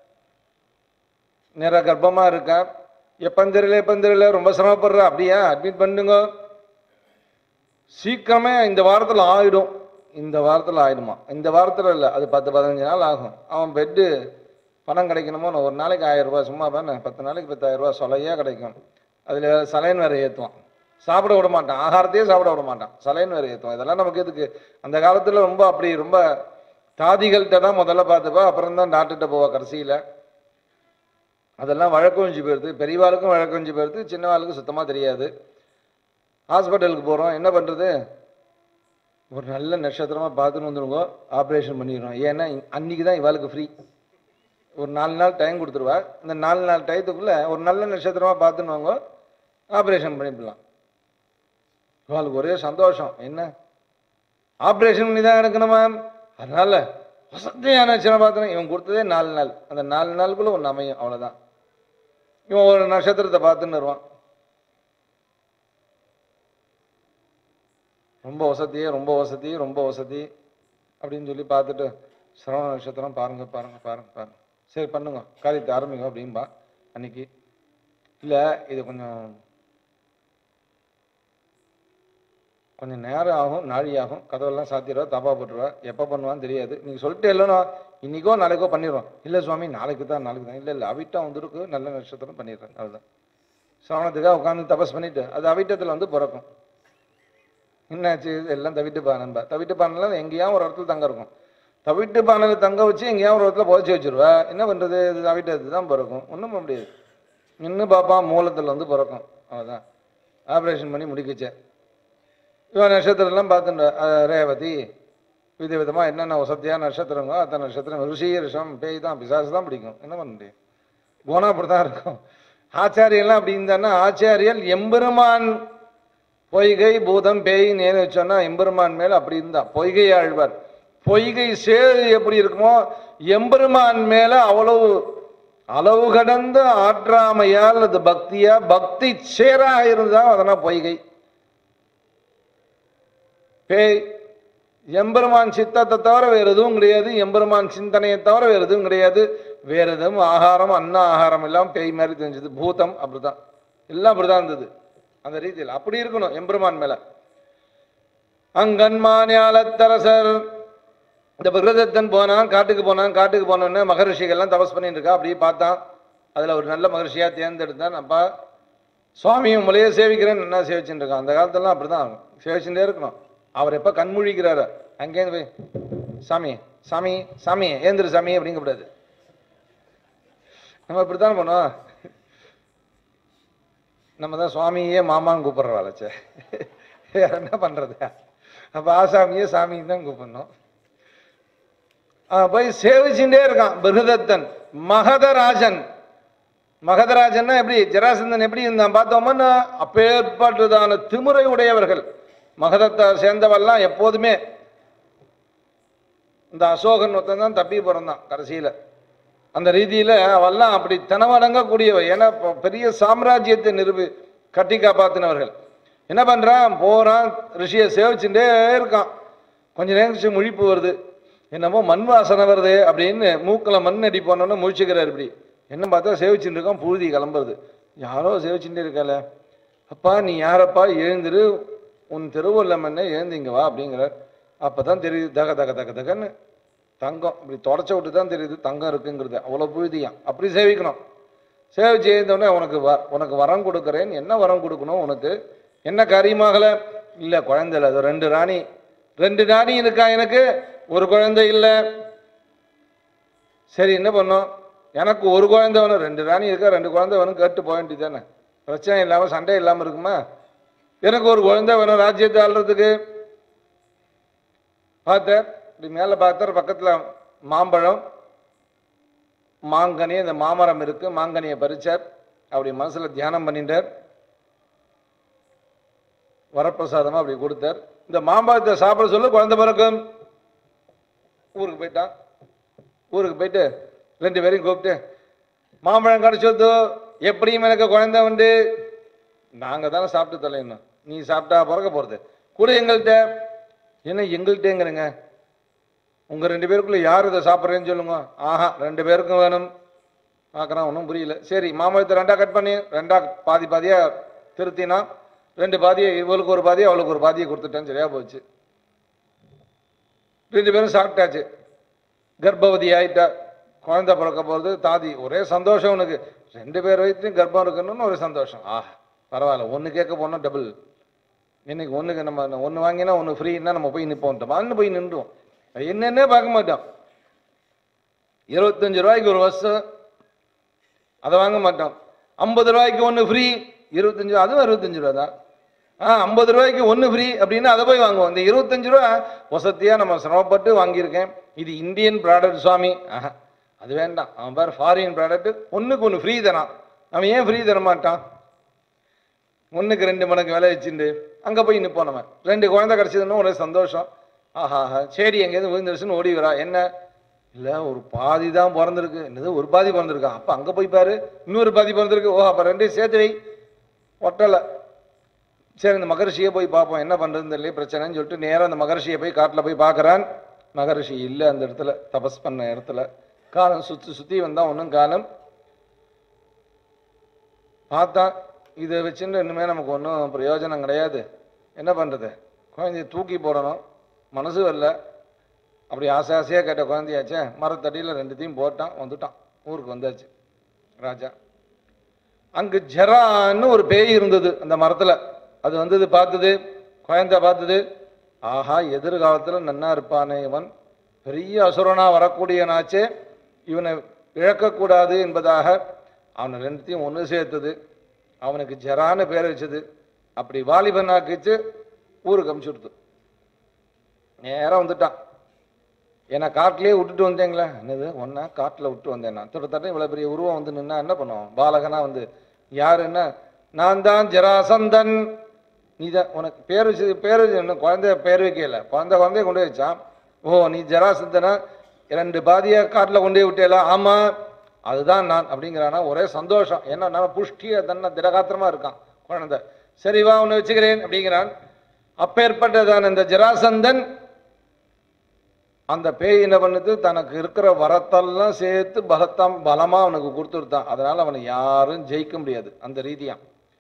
நேராக கர்ப்பமா இருக்கா எப்பன்னு தெரியல எப்பன்னு தெரியல ரொம்ப சிரமப்படுறா அப்படியா அட்மிட் பண்ணுங்க சீக்கிரமே இந்த வாரத்தில் ஆயிடும் இந்த வாரத்தில் ஆயிடுமா இந்த வாரத்தில் இல்லை அது பத்து பதினஞ்சு நாள் ஆகும் அவன் பெட்டு பணம் கிடைக்கணுமோ நான் ஒரு நாளைக்கு ஆயிரம் ரூபாய் சும்மா தானே பத்து நாளைக்கு பத்தாயிரம் ரூபாய் சொலையா கிடைக்கும் அதில் சலைன் வேற ஏற்றுவான் சாப்பிட விட மாட்டான் ஆகாரத்தையே சாப்பிட விட மாட்டான் சலைன் வேற ஏற்றுவான் இதெல்லாம் நமக்கு எதுக்கு அந்த காலத்தில் ரொம்ப அப்படி ரொம்ப தாதிகள்கிட்ட தான் முதல்ல பார்த்துப்பா அப்புறம் தான் டாக்டர்கிட்ட போவா கடைசியில் அதெல்லாம் வழக்கொழிஞ்சு போயிடுது பெரியவாளுக்கும் வழக்கொழிஞ்சு போயிடுது சின்னவாளுக்கு சுத்தமாக தெரியாது ஹாஸ்பிட்டலுக்கு போகிறோம் என்ன பண்ணுறது ஒரு நல்ல நட்சத்திரமாக பார்த்துன்னு வந்துடுங்க ஆப்ரேஷன் பண்ணிடுறோம் ஏன்னா அன்னைக்கு தான் இவாளுக்கு ஃப்ரீ ஒரு நாலு நாள் டைம் கொடுத்துருவா இந்த நாலு நாள் டயத்துக்குள்ளே ஒரு நல்ல நட்சத்திரமாக பார்த்துன்னு வாங்க ஆப்ரேஷன் பண்ணிவிடலாம் இவாளுக்கு ஒரே சந்தோஷம் என்ன ஆப்ரேஷன் பண்ணி தான் எடுக்கணுமா அதனால வசதியான நட்சத்திரம் பார்த்தோன்னா இவன் கொடுத்ததே நாலு நாள் அந்த நாலு நாளுக்குள்ள ஒன்று அமையும் அவ்வளோதான் இவன் ஒரு நட்சத்திரத்தை பார்த்துன்னு வருவான் ரொம்ப வசதி ரொம்ப வசதி ரொம்ப வசதி அப்படின்னு சொல்லி பார்த்துட்டு சிரவண நட்சத்திரம் பாருங்க பாருங்க பாருங்க பாருங்க சரி பண்ணுங்க காரியத்தை ஆரம்பிங்க அப்படின்பா அன்னைக்கு இல்லை இது கொஞ்சம் கொஞ்சம் நேரம் ஆகும் நாழி ஆகும் கதவெல்லாம் சாத்திடுவா தப்பா போட்டுருவா எப்போ பண்ணுவான்னு தெரியாது நீங்கள் சொல்லிட்டு இல்லைன்னா இன்னைக்கோ நாளைக்கோ பண்ணிடுறோம் இல்லை சுவாமி நாளைக்கு தான் நாளைக்கு தான் இல்லை இல்லை அவிட்டம் வந்துருக்கு நல்ல நட்சத்திரம் பண்ணிடுறேன் அதுதான் சிரவணத்துக்காக உட்காந்து தபஸ் பண்ணிட்டு அது அவிட்டத்தில் வந்து பிறக்கும் என்னாச்சு எல்லாம் தவிட்டு பானம்பா தவிட்டு பானெல்லாம் எங்கேயாவது ஒரு இடத்துல தங்க இருக்கும் தவிட்டு பானையில் தங்க வச்சு எங்கேயாவது ஒரு இடத்துல புதைச்சி வச்சிருவா என்ன பண்ணுறது இது தவிட்டது தான் பிறக்கும் ஒன்றும் பண்ண முடியாது இன்னும் பாப்பா மூலத்தில் வந்து பிறக்கும் அவ்வளோதான் ஆப்ரேஷன் பண்ணி முடிக்கச்சேன் இவன் நட்சத்திரம்லாம் பார்த்துட்டு அஹ், ரேவதி வித விதமாக என்னென்ன வசதியான நட்சத்திரங்களோ அத்தனை நட்சத்திரம் ரிஷி ரிஷம் பேய் தான் பிசாசு தான் பிடிக்கும் என்ன பண்ண முடியும் குணம் அப்படி தான் இருக்கும் ஆச்சாரியெல்லாம் அப்படி இருந்தான்னா ஆச்சாரியல் எம்பெருமான் பொய்கை பூதம் பேய் நேரு வச்சோன்னா எம்பெருமான் மேல அப்படி இருந்தா பொய்கை ஆழ்வார் பொய்கை சேது எப்படி இருக்குமோ எம்பெருமான் மேல அவ்வளவு அளவு கடந்த ஆற்றாமையால் அது பக்தியா பக்தி சேராக இருந்தா அதெல்லாம் பொய்கை பேய் எம்பெருமான் சித்தத்தை தவிர வேறு எதுவும் கிடையாது எம்பெருமான் சிந்தனையை தவிர வேறு எதுவும் கிடையாது வேற எதுவும் ஆகாரம் அன்ன ஆகாரம் எல்லாம் பேய் மாதிரி தெரிஞ்சது பூதம் அப்படிதான் எல்லாம் அப்படிதான் இருந்தது அந்த ரீதியில் அப்படி இருக்கணும் எம்பெருமான் மேல அங்கன்மானியாலத்தரசர் இந்த பிரகதத்தன் போனான் காட்டுக்கு போனான் காட்டுக்கு போனோடனே மகரிஷிகள்லாம் தபஸ் பண்ணிட்டு இருக்கா அப்படியே பார்த்தான் அதுல ஒரு நல்ல மகரிஷியா தேர்ந்தெடுத்தான் அப்பா சுவாமியும் உங்களையே சேவிக்கிறேன்னு என்ன சேவிச்சுட்டு இருக்கான் அந்த காலத்துலலாம் அப்படிதான் சேவிச்சுட்டே இருக்கணும் அவர் எப்ப கண்மூழிக்கிறாரு அங்கேருந்து போய் சாமி சாமி சாமி ஏந்திரு சாமி அப்படிங்கக்கூடாது நம்ம இப்படித்தான் பண்ணுவோம் நம்ம தான் சுவாமியே மாமான்னு கூப்பிடுறாச்சே வேற என்ன பண்றது அப்ப ஆசாமியே சாமின்னு தான் கூப்பிடணும் அவன் போய் சேவிச்சுட்டே இருக்கான் பிருகதத்தன் மகதராஜன் மகதராஜன்னா எப்படி ஜராசந்தன் எப்படி இருந்தான் பார்த்தோம்னா அப்பேற்பட்டதான திமுறை உடையவர்கள் மகதத்தை சேர்ந்தவெல்லாம் எப்போதுமே இந்த அசோகன் ஒருத்தன் தான் தப்பி பிறந்தான் கடைசியில அந்த ரீதியில அவெல்லாம் அப்படி தனவடங்கக்கூடியவ ஏன்னா இப்ப பெரிய சாம்ராஜ்யத்தை நிரூபி கட்டி காப்பாத்தினவர்கள் என்ன பண்றான் போறான் ரிஷியை சேவிச்சுட்டே இருக்கான் கொஞ்ச நேரம் கழிச்சு முழிப்பு வருது என்னமோ மண் வாசனை வருது அப்படின்னு மூக்கில் மண் அடி போனோன்னு முழிச்சுக்கிறார் இப்படி என்ன பார்த்தா சேவிச்சுட்டு இருக்கான் புழுதி கிளம்புறது யாரோ சேவிச்சுட்டே இருக்கால அப்பா நீ யாரப்பா எழுந்திரு உன் திருவள்ளம் என்ன எழுந்து இங்க வா அப்படிங்கிறார் அப்பதான் தெரியுது தக தக தக தகன்னு தங்கம் இப்படி தொடச்ச விட்டு தான் தெரியுது தங்கம் இருக்குங்கிறது அவ்வளோ புழுதியாம் அப்படி சேவிக்கணும் சேவிச்சு எழுந்தோடனே உனக்கு வ உனக்கு வரம் கொடுக்குறேன் என்ன வரம் கொடுக்கணும் உனக்கு என்ன காரியமாகல இல்லை குழந்தை இல்லை அது ரெண்டு ராணி ரெண்டு ராணி இருக்கா எனக்கு ஒரு குழந்தை இல்லை சரி என்ன பண்ணோம் எனக்கு ஒரு குழந்தை வேணும் ரெண்டு ராணி இருக்கா ரெண்டு குழந்தை வேணும் கேட்டு போக வேண்டியது தானே பிரச்சனை இல்லாமல் சண்டை இல்லாமல் இருக்குமா எனக்கு ஒரு குழந்தை வேணும் ராஜ்யத்தை ஆள்றதுக்கு பார்த்தார் இப்படி மேலே பார்த்தார் பக்கத்தில் மாம்பழம் மாங்கனி அந்த மாமரம் இருக்கு மாங்கனியை பறிச்சார் அப்படி மனசுல தியானம் பண்ணிட்டார் வரப்பிரசாதமா அப்படி கொடுத்தார் இந்த மாம்பழத்தை சாப்பிட சொல்ல குழந்தை பிறக்கும் ஊருக்கு போயிட்டான் ஊருக்கு போயிட்டு ரெண்டு பேரையும் கூப்பிட்டு மாம்பழம் கிடைச்சதோ எப்படியும் எனக்கு குழந்தை உண்டு நாங்க தானே சாப்பிட்டு தொலையணும் நீ சாப்பிட்டா பிறக்க போறது கூட எங்கள்கிட்ட என்ன எங்கள்கிட்டங்கிறங்க உங்க ரெண்டு பேருக்குள்ள யார் இதை சாப்பிட்றேன்னு சொல்லுங்க ஆஹா ரெண்டு பேருக்கும் வேணும் பார்க்குறான் ஒன்றும் புரியல சரி மாம்பழத்தை ரெண்டா கட் பண்ணி ரெண்டா பாதி பாதியா திருத்தினா ரெண்டு பாதியை இவளுக்கு ஒரு பாதியை அவளுக்கு ஒரு பாதியை கொடுத்துட்டேன் சரியா போச்சு ரெண்டு பேரும் சாப்பிட்டாச்சு கர்ப்பவதி ஆயிட்டா குழந்தை பிறக்க போகிறது தாதி ஒரே சந்தோஷம் உனக்கு ரெண்டு பேர் வயிற்றுலையும் கர்ப்பம் இருக்கணும்னு ஒரு சந்தோஷம் ஆஹ் பரவாயில்ல ஒன்று கேட்க போனால் டபுள் இன்னைக்கு ஒன்றுக்கு நம்ம ஒன்று வாங்கினா ஒன்று ஃப்ரீன்னா நம்ம போய் நிற்போம் அன்னு போய் நின்றுவோம் அது என்னன்னே பார்க்க மாட்டோம் இருபத்தஞ்சு ரூபாய்க்கு ஒரு வருஷம் அதை வாங்க மாட்டோம் ஐம்பது ரூபாய்க்கு ஒன்று ஃப்ரீ இருபத்தஞ்சு அதுவும் இருபத்தஞ்சு ரூபா தான் ஆ ஐம்பது ரூபாய்க்கு ஒன்று ஃப்ரீ அப்படின்னு அதை போய் வாங்குவோம் இந்த இருபத்தஞ்சு ரூபா வசதியாக நம்ம சிரமப்பட்டு வாங்கியிருக்கேன் இது இந்தியன் ப்ராடக்ட் சுவாமி ஆஹா அது வேண்டாம் அவன் பாரு ஃபாரின் ப்ராடக்ட் ஒன்றுக்கு ஒன்று ஃப்ரீ தரான் அவன் ஏன் ஃப்ரீ தர மாட்டான் ஒன்றுக்கு ரெண்டு மடங்கு விலை வச்சுட்டு அங்கே போய் நிற்போம் நம்ம ரெண்டு குழந்தை கிடச்சதுன்னு ஒரே சந்தோஷம் ஆஹா ஆஹா சரி எங்கேருந்து விழுந்துருச்சுன்னு ஓடி வரா என்ன இல்லை ஒரு பாதி தான் பிறந்திருக்கு என்னது ஒரு பாதி பிறந்திருக்கா அப்போ அங்கே போய் பாரு இன்னொரு பாதி பிறந்திருக்கு ஓ அப்போ ரெண்டையும் சேர்த்து வை ஒட்டலை சரி இந்த மகரிஷியை போய் பார்ப்போம் என்ன பண்ணுறதுன்னு தெரியல பிரச்சனைன்னு சொல்லிட்டு நேராக அந்த மகரிஷியை போய் காட்டில் போய் பார்க்குறான் மகரிஷி இல்லை அந்த இடத்துல தபஸ் பண்ண இடத்துல காலம் சுற்றி சுற்றி வந்தால் ஒன்றும் காலம் பார்த்தா இதை வச்சுட்டு இன்னுமே நமக்கு ஒன்றும் பிரயோஜனம் கிடையாது என்ன பண்ணுறது குழந்தைய தூக்கி போடணும் மனசு வரல அப்படி ஆசை ஆசையாக கேட்ட குழந்தையாச்சே மரத்தடியில் ரெண்டுத்தையும் போட்டான் வந்துட்டான் ஊருக்கு வந்தாச்சு ராஜா அங்கு ஜெரான்னு ஒரு பேய் இருந்தது அந்த மரத்தில் அது வந்தது பார்த்தது குழந்தை பார்த்தது ஆஹா எதிர்காலத்தில் நன்னா இருப்பானே இவன் பெரிய அசுரனா வரக்கூடியனாச்சே இவனை இழக்கக்கூடாது என்பதாக அவனை ரெண்டுத்தையும் ஒன்று சேர்த்தது அவனுக்கு ஜெரான்னு பேர் வச்சது அப்படி வாலிபனாக்கிச்சு ஊருக்கு அமுச்சுடுத்து நேராக வந்துட்டான் ஏன்னா காட்டிலே விட்டுட்டு வந்தேங்களே என்னது ஒன்றா காட்டில் விட்டு வந்தேன் நான் கிட்டத்தட்ட இவ்வளோ பெரிய உருவம் வந்து நின்னா என்ன பண்ணுவோம் பாலகனா வந்து யார் என்ன நான் தான் ஜராசந்தன் நீ தான் உனக்கு பேர் வச்சு பேர் வச்சு இன்னும் குழந்தைய பேர் வைக்கல குழந்தை குழந்தைய கொண்டு போய் வச்சான் ஓ நீ ஜராசந்தனா ரெண்டு பாதியை காட்டில் கொண்டு போய் விட்டேல ஆமாம் அதுதான் நான் அப்படிங்கிறானா ஒரே சந்தோஷம் ஏன்னா நான் புஷ்டிய தன்னை திடகாத்திரமா இருக்கான் குழந்தை சரி வா உன்னை வச்சுக்கிறேன் அப்படிங்கிறான் அப்பேற்பட்டதான இந்த ஜராசந்தன் அந்த பேய் என்ன பண்ணுது தனக்கு இருக்கிற வரத்தெல்லாம் சேர்த்து பலத்தாம் பலமா அவனுக்கு கொடுத்துருத்தான் அதனால அவனை யாரும் ஜெயிக்க முடியாது அந்த ரீதியா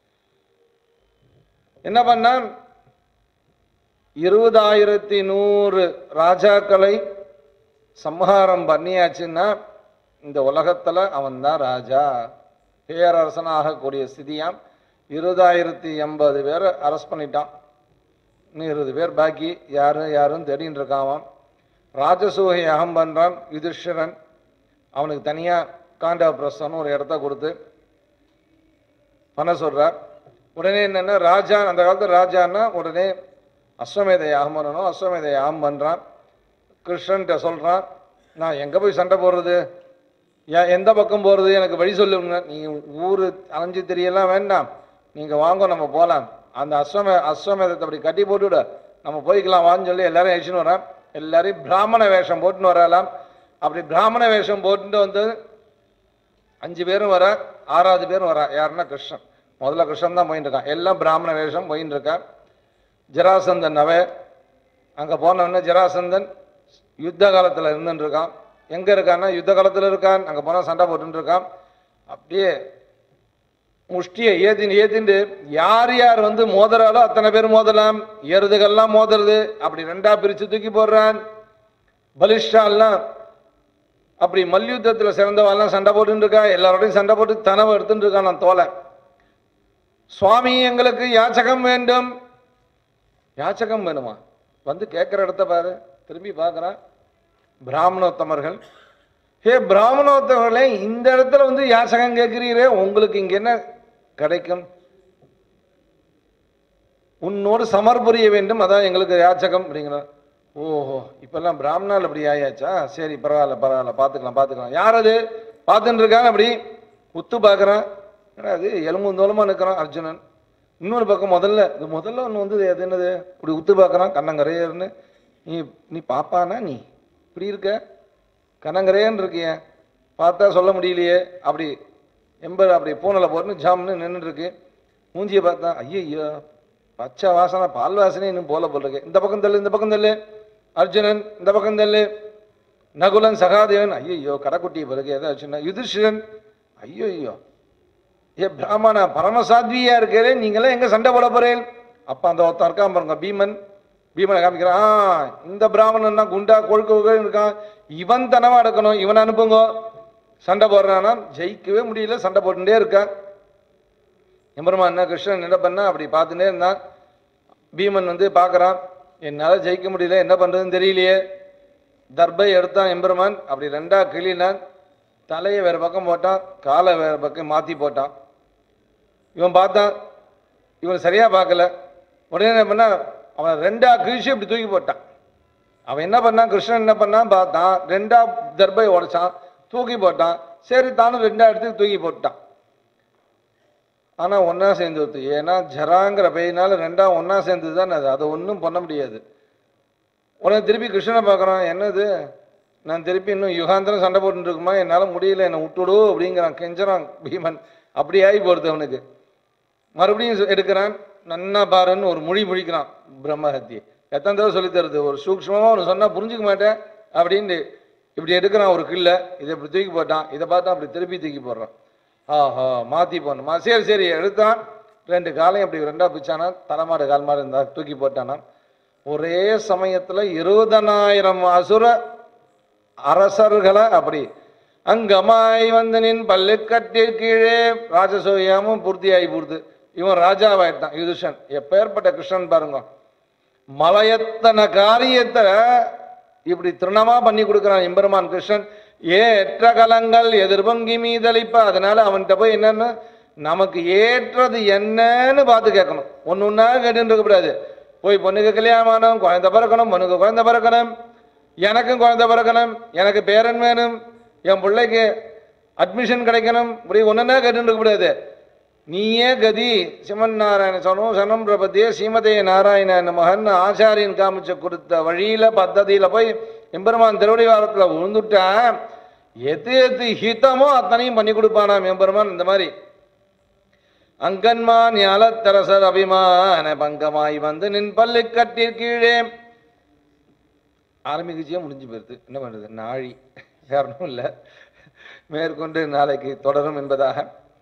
என்ன பண்ணான் இருபதாயிரத்தி நூறு ராஜாக்களை சம்ஹாரம் பண்ணியாச்சுன்னா இந்த உலகத்துல அவன் தான் ராஜா பேரரசன் ஆகக்கூடிய ஸ்திதியாம் இருபதாயிரத்தி எண்பது பேரை அரெஸ்ட் பண்ணிட்டான் இன்னும் இருபது பேர் பாக்கி யாரும் யாரும் தேடின்னு இருக்கான் ராஜசூக யாகம் பண்றான் யுதிஷ்டிரன் அவனுக்கு தனியா காண்டா பிரஸ்தம்னு ஒரு இடத்த கொடுத்து பண்ண சொல்றார் உடனே என்னன்னா ராஜா அந்த காலத்து ராஜான்னா உடனே அஸ்வமேத யாகம் பண்ணணும் அஸ்வமேத யாகம் பண்றான் கிருஷ்ணன்கிட்ட சொல்றான் நான் எங்க போய் சண்டை போடுறது ஏன் எந்த பக்கம் போறது எனக்கு வழி சொல்லுங்க நீ ஊரு அலைஞ்சு தெரியலாம் வேண்டாம் நீங்க வாங்க நம்ம போலாம் அந்த அஸ்வமே அஸ்வமேதத்தை அப்படி கட்டி போட்டுவிட நம்ம போய்க்கலாம் வான்னு சொல்லி எல்லாரும் அழிச்சுன்னு வரான் எல்லாரையும் பிராமண வேஷம் போட்டுன்னு வரலாம் அப்படி பிராமண வேஷம் போட்டுட்டு வந்து அஞ்சு பேரும் வர ஆறாவது பேரும் வரா யாருன்னா கிருஷ்ணன் முதல்ல கிருஷ்ணன் தான் போயிட்டு இருக்கான் எல்லாம் பிராமண வேஷம் போயின்னு இருக்கான் ஜராசந்தன் அவ அங்க போன உடனே ஜராசந்தன் யுத்த காலத்துல இருந்துட்டு இருக்கான் எங்க இருக்கான்னா யுத்த காலத்துல இருக்கான் அங்க போனா சண்டை போட்டுட்டு இருக்கான் அப்படியே முஷ்டியை ஏத்தின் ஏத்திண்டு யார் யார் வந்து மோதுறாலோ அத்தனை பேர் மோதலாம் எருதுகள்லாம் மோதுறது அப்படி ரெண்டா பிரிச்சு தூக்கி போடுறான் பலிஷ்டாலாம் அப்படி மல்யுத்தத்துல சிறந்தவாள்லாம் சண்டை போட்டுட்டு இருக்கா எல்லாரோடையும் சண்டை போட்டு தனவை எடுத்துட்டு இருக்கான் நான் தோலை சுவாமி எங்களுக்கு யாச்சகம் வேண்டும் யாச்சகம் வேணுமா வந்து கேட்குற இடத்த பாரு திரும்பி பார்க்குறான் பிராமணோத்தமர்கள் ஹே பிராமணோத்தமர்களே இந்த இடத்துல வந்து யாசகம் கேட்கிறீரே உங்களுக்கு இங்க என்ன கிடைக்கும் உன்னோடு சமர்புரிய வேண்டும் அதான் எங்களுக்கு யாச்சகம் அப்படிங்கிற ஓஹோ இப்பெல்லாம் பிராமணால் அப்படி ஆயாச்சா சரி பரவாயில்ல பரவாயில்ல பார்த்துக்கலாம் பார்த்துக்கலாம் யார் அது பார்த்துட்டு இருக்கான் அப்படி உத்து பார்க்குறான் என்னடா அது எலும்பு தோலமா நிற்கிறான் அர்ஜுனன் இன்னொரு பக்கம் முதல்ல இது முதல்ல ஒன்று வந்து அது என்னது இப்படி உத்து பார்க்குறான் கண்ணங்கரையர்னு நீ நீ பாப்பானா நீ இப்படி இருக்க கண்ணங்கரையன்னு இருக்கிய பார்த்தா சொல்ல முடியலையே அப்படி எண்பது அப்படி பூனலை போட்டுன்னு ஜாம்னு நின்றுட்டு இருக்கு மூஞ்சியை பார்த்தா ஐயோ பச்சை வாசனை பால் வாசனை இன்னும் போல போல் இருக்கு இந்த பக்கம் தள்ளு இந்த பக்கம் தள்ளு அர்ஜுனன் இந்த பக்கம் தள்ளு நகுலன் சகாதேவன் ஐயோ கடைக்குட்டி பிறகு ஏதோ அர்ஜுனன் யுதிஷ்டிரன் ஐயோ ஏ பிராமணா பரமசாத்வியா இருக்கிறே நீங்களாம் எங்க சண்டை போட போறேன் அப்ப அந்த ஒருத்தன் இருக்கான் பாருங்க பீமன் பீமனை காமிக்கிறான் "ஆ, இந்த பிராமணன் தான் குண்டா கொழுக்க கொழுக்க இருக்கான் இவன் தனமா எடுக்கணும் இவன் அனுப்புங்க சண்டை போடுறானா ஜெயிக்கவே முடியல சண்டை போட்டுட்டே இருக்கான் எம்பெருமான் என்ன கிருஷ்ணன் என்ன பண்ணா அப்படி பார்த்துட்டே இருந்தான் பீமன் வந்து பார்க்கறான் என்னால ஜெயிக்க முடியல என்ன பண்றதுன்னு தெரியலையே தர்பை எடுத்தான் எம்பெருமான் அப்படி ரெண்டா கிளினான் தலையை வேற பக்கம் போட்டான் காலை வேற பக்கம் மாத்தி போட்டான் இவன் பார்த்தான் இவன் சரியா பார்க்கல உடனே என்ன பண்ணா அவன் ரெண்டா கிழிச்சு இப்படி தூக்கி போட்டான் அவன் என்ன பண்ணான் கிருஷ்ணன் என்ன பண்ணான் பார்த்தான் ரெண்டா தர்பை உடைச்சான் தூக்கி போட்டான் சரி தானும் ரெண்டா எடுத்து தூக்கி போட்டான் ஆனா ஒண்ணா சேர்ந்து வருது ஏன்னா ஜராங்கிற பெயினால ரெண்டா ஒண்ணா சேர்ந்து தான் அது அதை ஒன்றும் பண்ண முடியாது உடனே திருப்பி கிருஷ்ணனை பார்க்குறான் என்னது நான் திருப்பி இன்னும் யுகாந்திரம் சண்டை போட்டுட்டு இருக்குமா என்னால் முடியல என்னை விட்டுடு அப்படிங்கிறான் கெஞ்சறான் பீமன் அப்படி ஆகி போடுது அவனுக்கு மறுபடியும் சொ- எடுக்கிறான் நன்னா பாருன்னு ஒரு மொழி முழிக்கிறான் பிரம்மஹத்தி எத்தனை தடவை சொல்லித் தருது ஒரு சூக்ஷ்மமாக ஒன்று சொன்னால் புரிஞ்சுக்க மாட்டேன் அப்படின்ட்டு இப்படி எடுக்கிறான் ஒரு கில்ல இதை இப்படி தூக்கி போட்டான் இதை பார்த்தா அப்படி திருப்பி தூக்கி போடுறான் ஆஹா மாற்றி போடணுமா சரி சரி எடுத்தான் ரெண்டு காலையும் அப்படி ரெண்டா பிச்சானா தலைமாடு கால் மாடு இருந்தா தூக்கி போட்டானா ஒரே சமயத்துல இருபதனாயிரம் அசுர அரசர்களை அப்படி அங்கமாய் வந்து நின் பல்லுக்கட்டில் கீழே ராஜசூயமும் பூர்த்தியாகி போடுது இவன் ராஜாவாயிட்டான் யுதுஷன் எப்பேற்பட்ட கிருஷ்ணன் பாருங்க மலையத்தன காரியத்தை இப்படி திருணமா பண்ணி கொடுக்குறான் எம்பெருமான் கிருஷ்ணன் ஏற்ற கலங்கள் எதிர்பொங்கி மீதளிப்ப அதனால அவன்கிட்ட போய் என்னன்னு நமக்கு ஏற்றது என்னன்னு பார்த்து கேட்கணும் ஒன்று ஒன்றா கேட்டுட்டு இருக்கக்கூடாது போய் பொண்ணுக்கு கல்யாணம் ஆகணும் குழந்தை பிறக்கணும் பொண்ணுக்கு குழந்தை பிறக்கணும் எனக்கும் குழந்தை பிறக்கணும் எனக்கு பேரன் வேணும் என் பிள்ளைக்கு அட்மிஷன் கிடைக்கணும் இப்படி ஒன்றுனா கேட்டுட்டு இருக்கக்கூடாது நீயே கதி சிவன் நாராயண சொன்னோம் சனம் பிரபத்தியே சீமதே நாராயண மகன் ஆச்சாரியன் காமிச்ச கொடுத்த வழியில பத்ததியில போய் எம்பெருமான் திருவடி வாரத்துல விழுந்துட்டா எது எது ஹிதமோ அத்தனையும் பண்ணி கொடுப்பானாம் எம்பெருமான் இந்த மாதிரி அங்கன்மான் ஞாலத்தரசர் அபிமான பங்கமாய் வந்து நின் பல்லு கீழே ஆரம்பிக்கச்சியே முடிஞ்சு போயிருது என்ன பண்ணுறது நாழி வேற ஒன்றும் இல்லை மேற்கொண்டு நாளைக்கு தொடரும் என்பதாக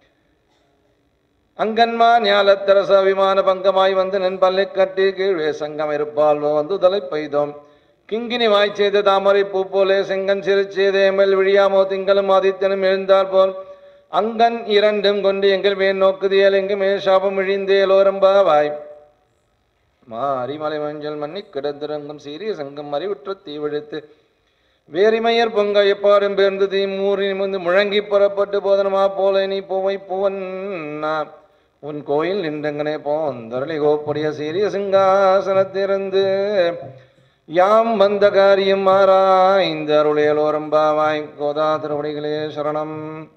அங்கன்மா ஞாலத்தரச அபிமான பங்கமாய் வந்து நின் பல்லை கட்டி கீழே சங்கம் இருப்பால் வந்து தலை பெய்தோம் கிங்கினி வாய் செய்த தாமரை பூ போலே செங்கன் சிறு செய்தேமல் விழியாமோ திங்களும் ஆதித்தனும் எழுந்தார் போல் அங்கன் இரண்டும் கொண்டு எங்கள் மேல் நோக்குதியல் எங்கு மேல் சாபம் விழிந்தேலோரம்பாவாய் மாரிமலை மஞ்சள் மண்ணி கிடந்திறங்கும் சீரிய சங்கம் மறிவுற்று தீவிழித்து வேரிமையர் பொங்க எப்பாடும் பேர்ந்து தீ மூறி நிமிர்ந்து முழங்கி புறப்பட்டு போதனமா போல நீ பூவை பூவன்னா உன் கோயில் நின்றங்கனே போந்தரளி கோப்புடைய சீரிய சிங்காசனத்திலிருந்து யாம் வந்த காரியம் மாறாய்ந்த அருளையலோரம்பாவாய் கோதா திருவடிகளே சரணம்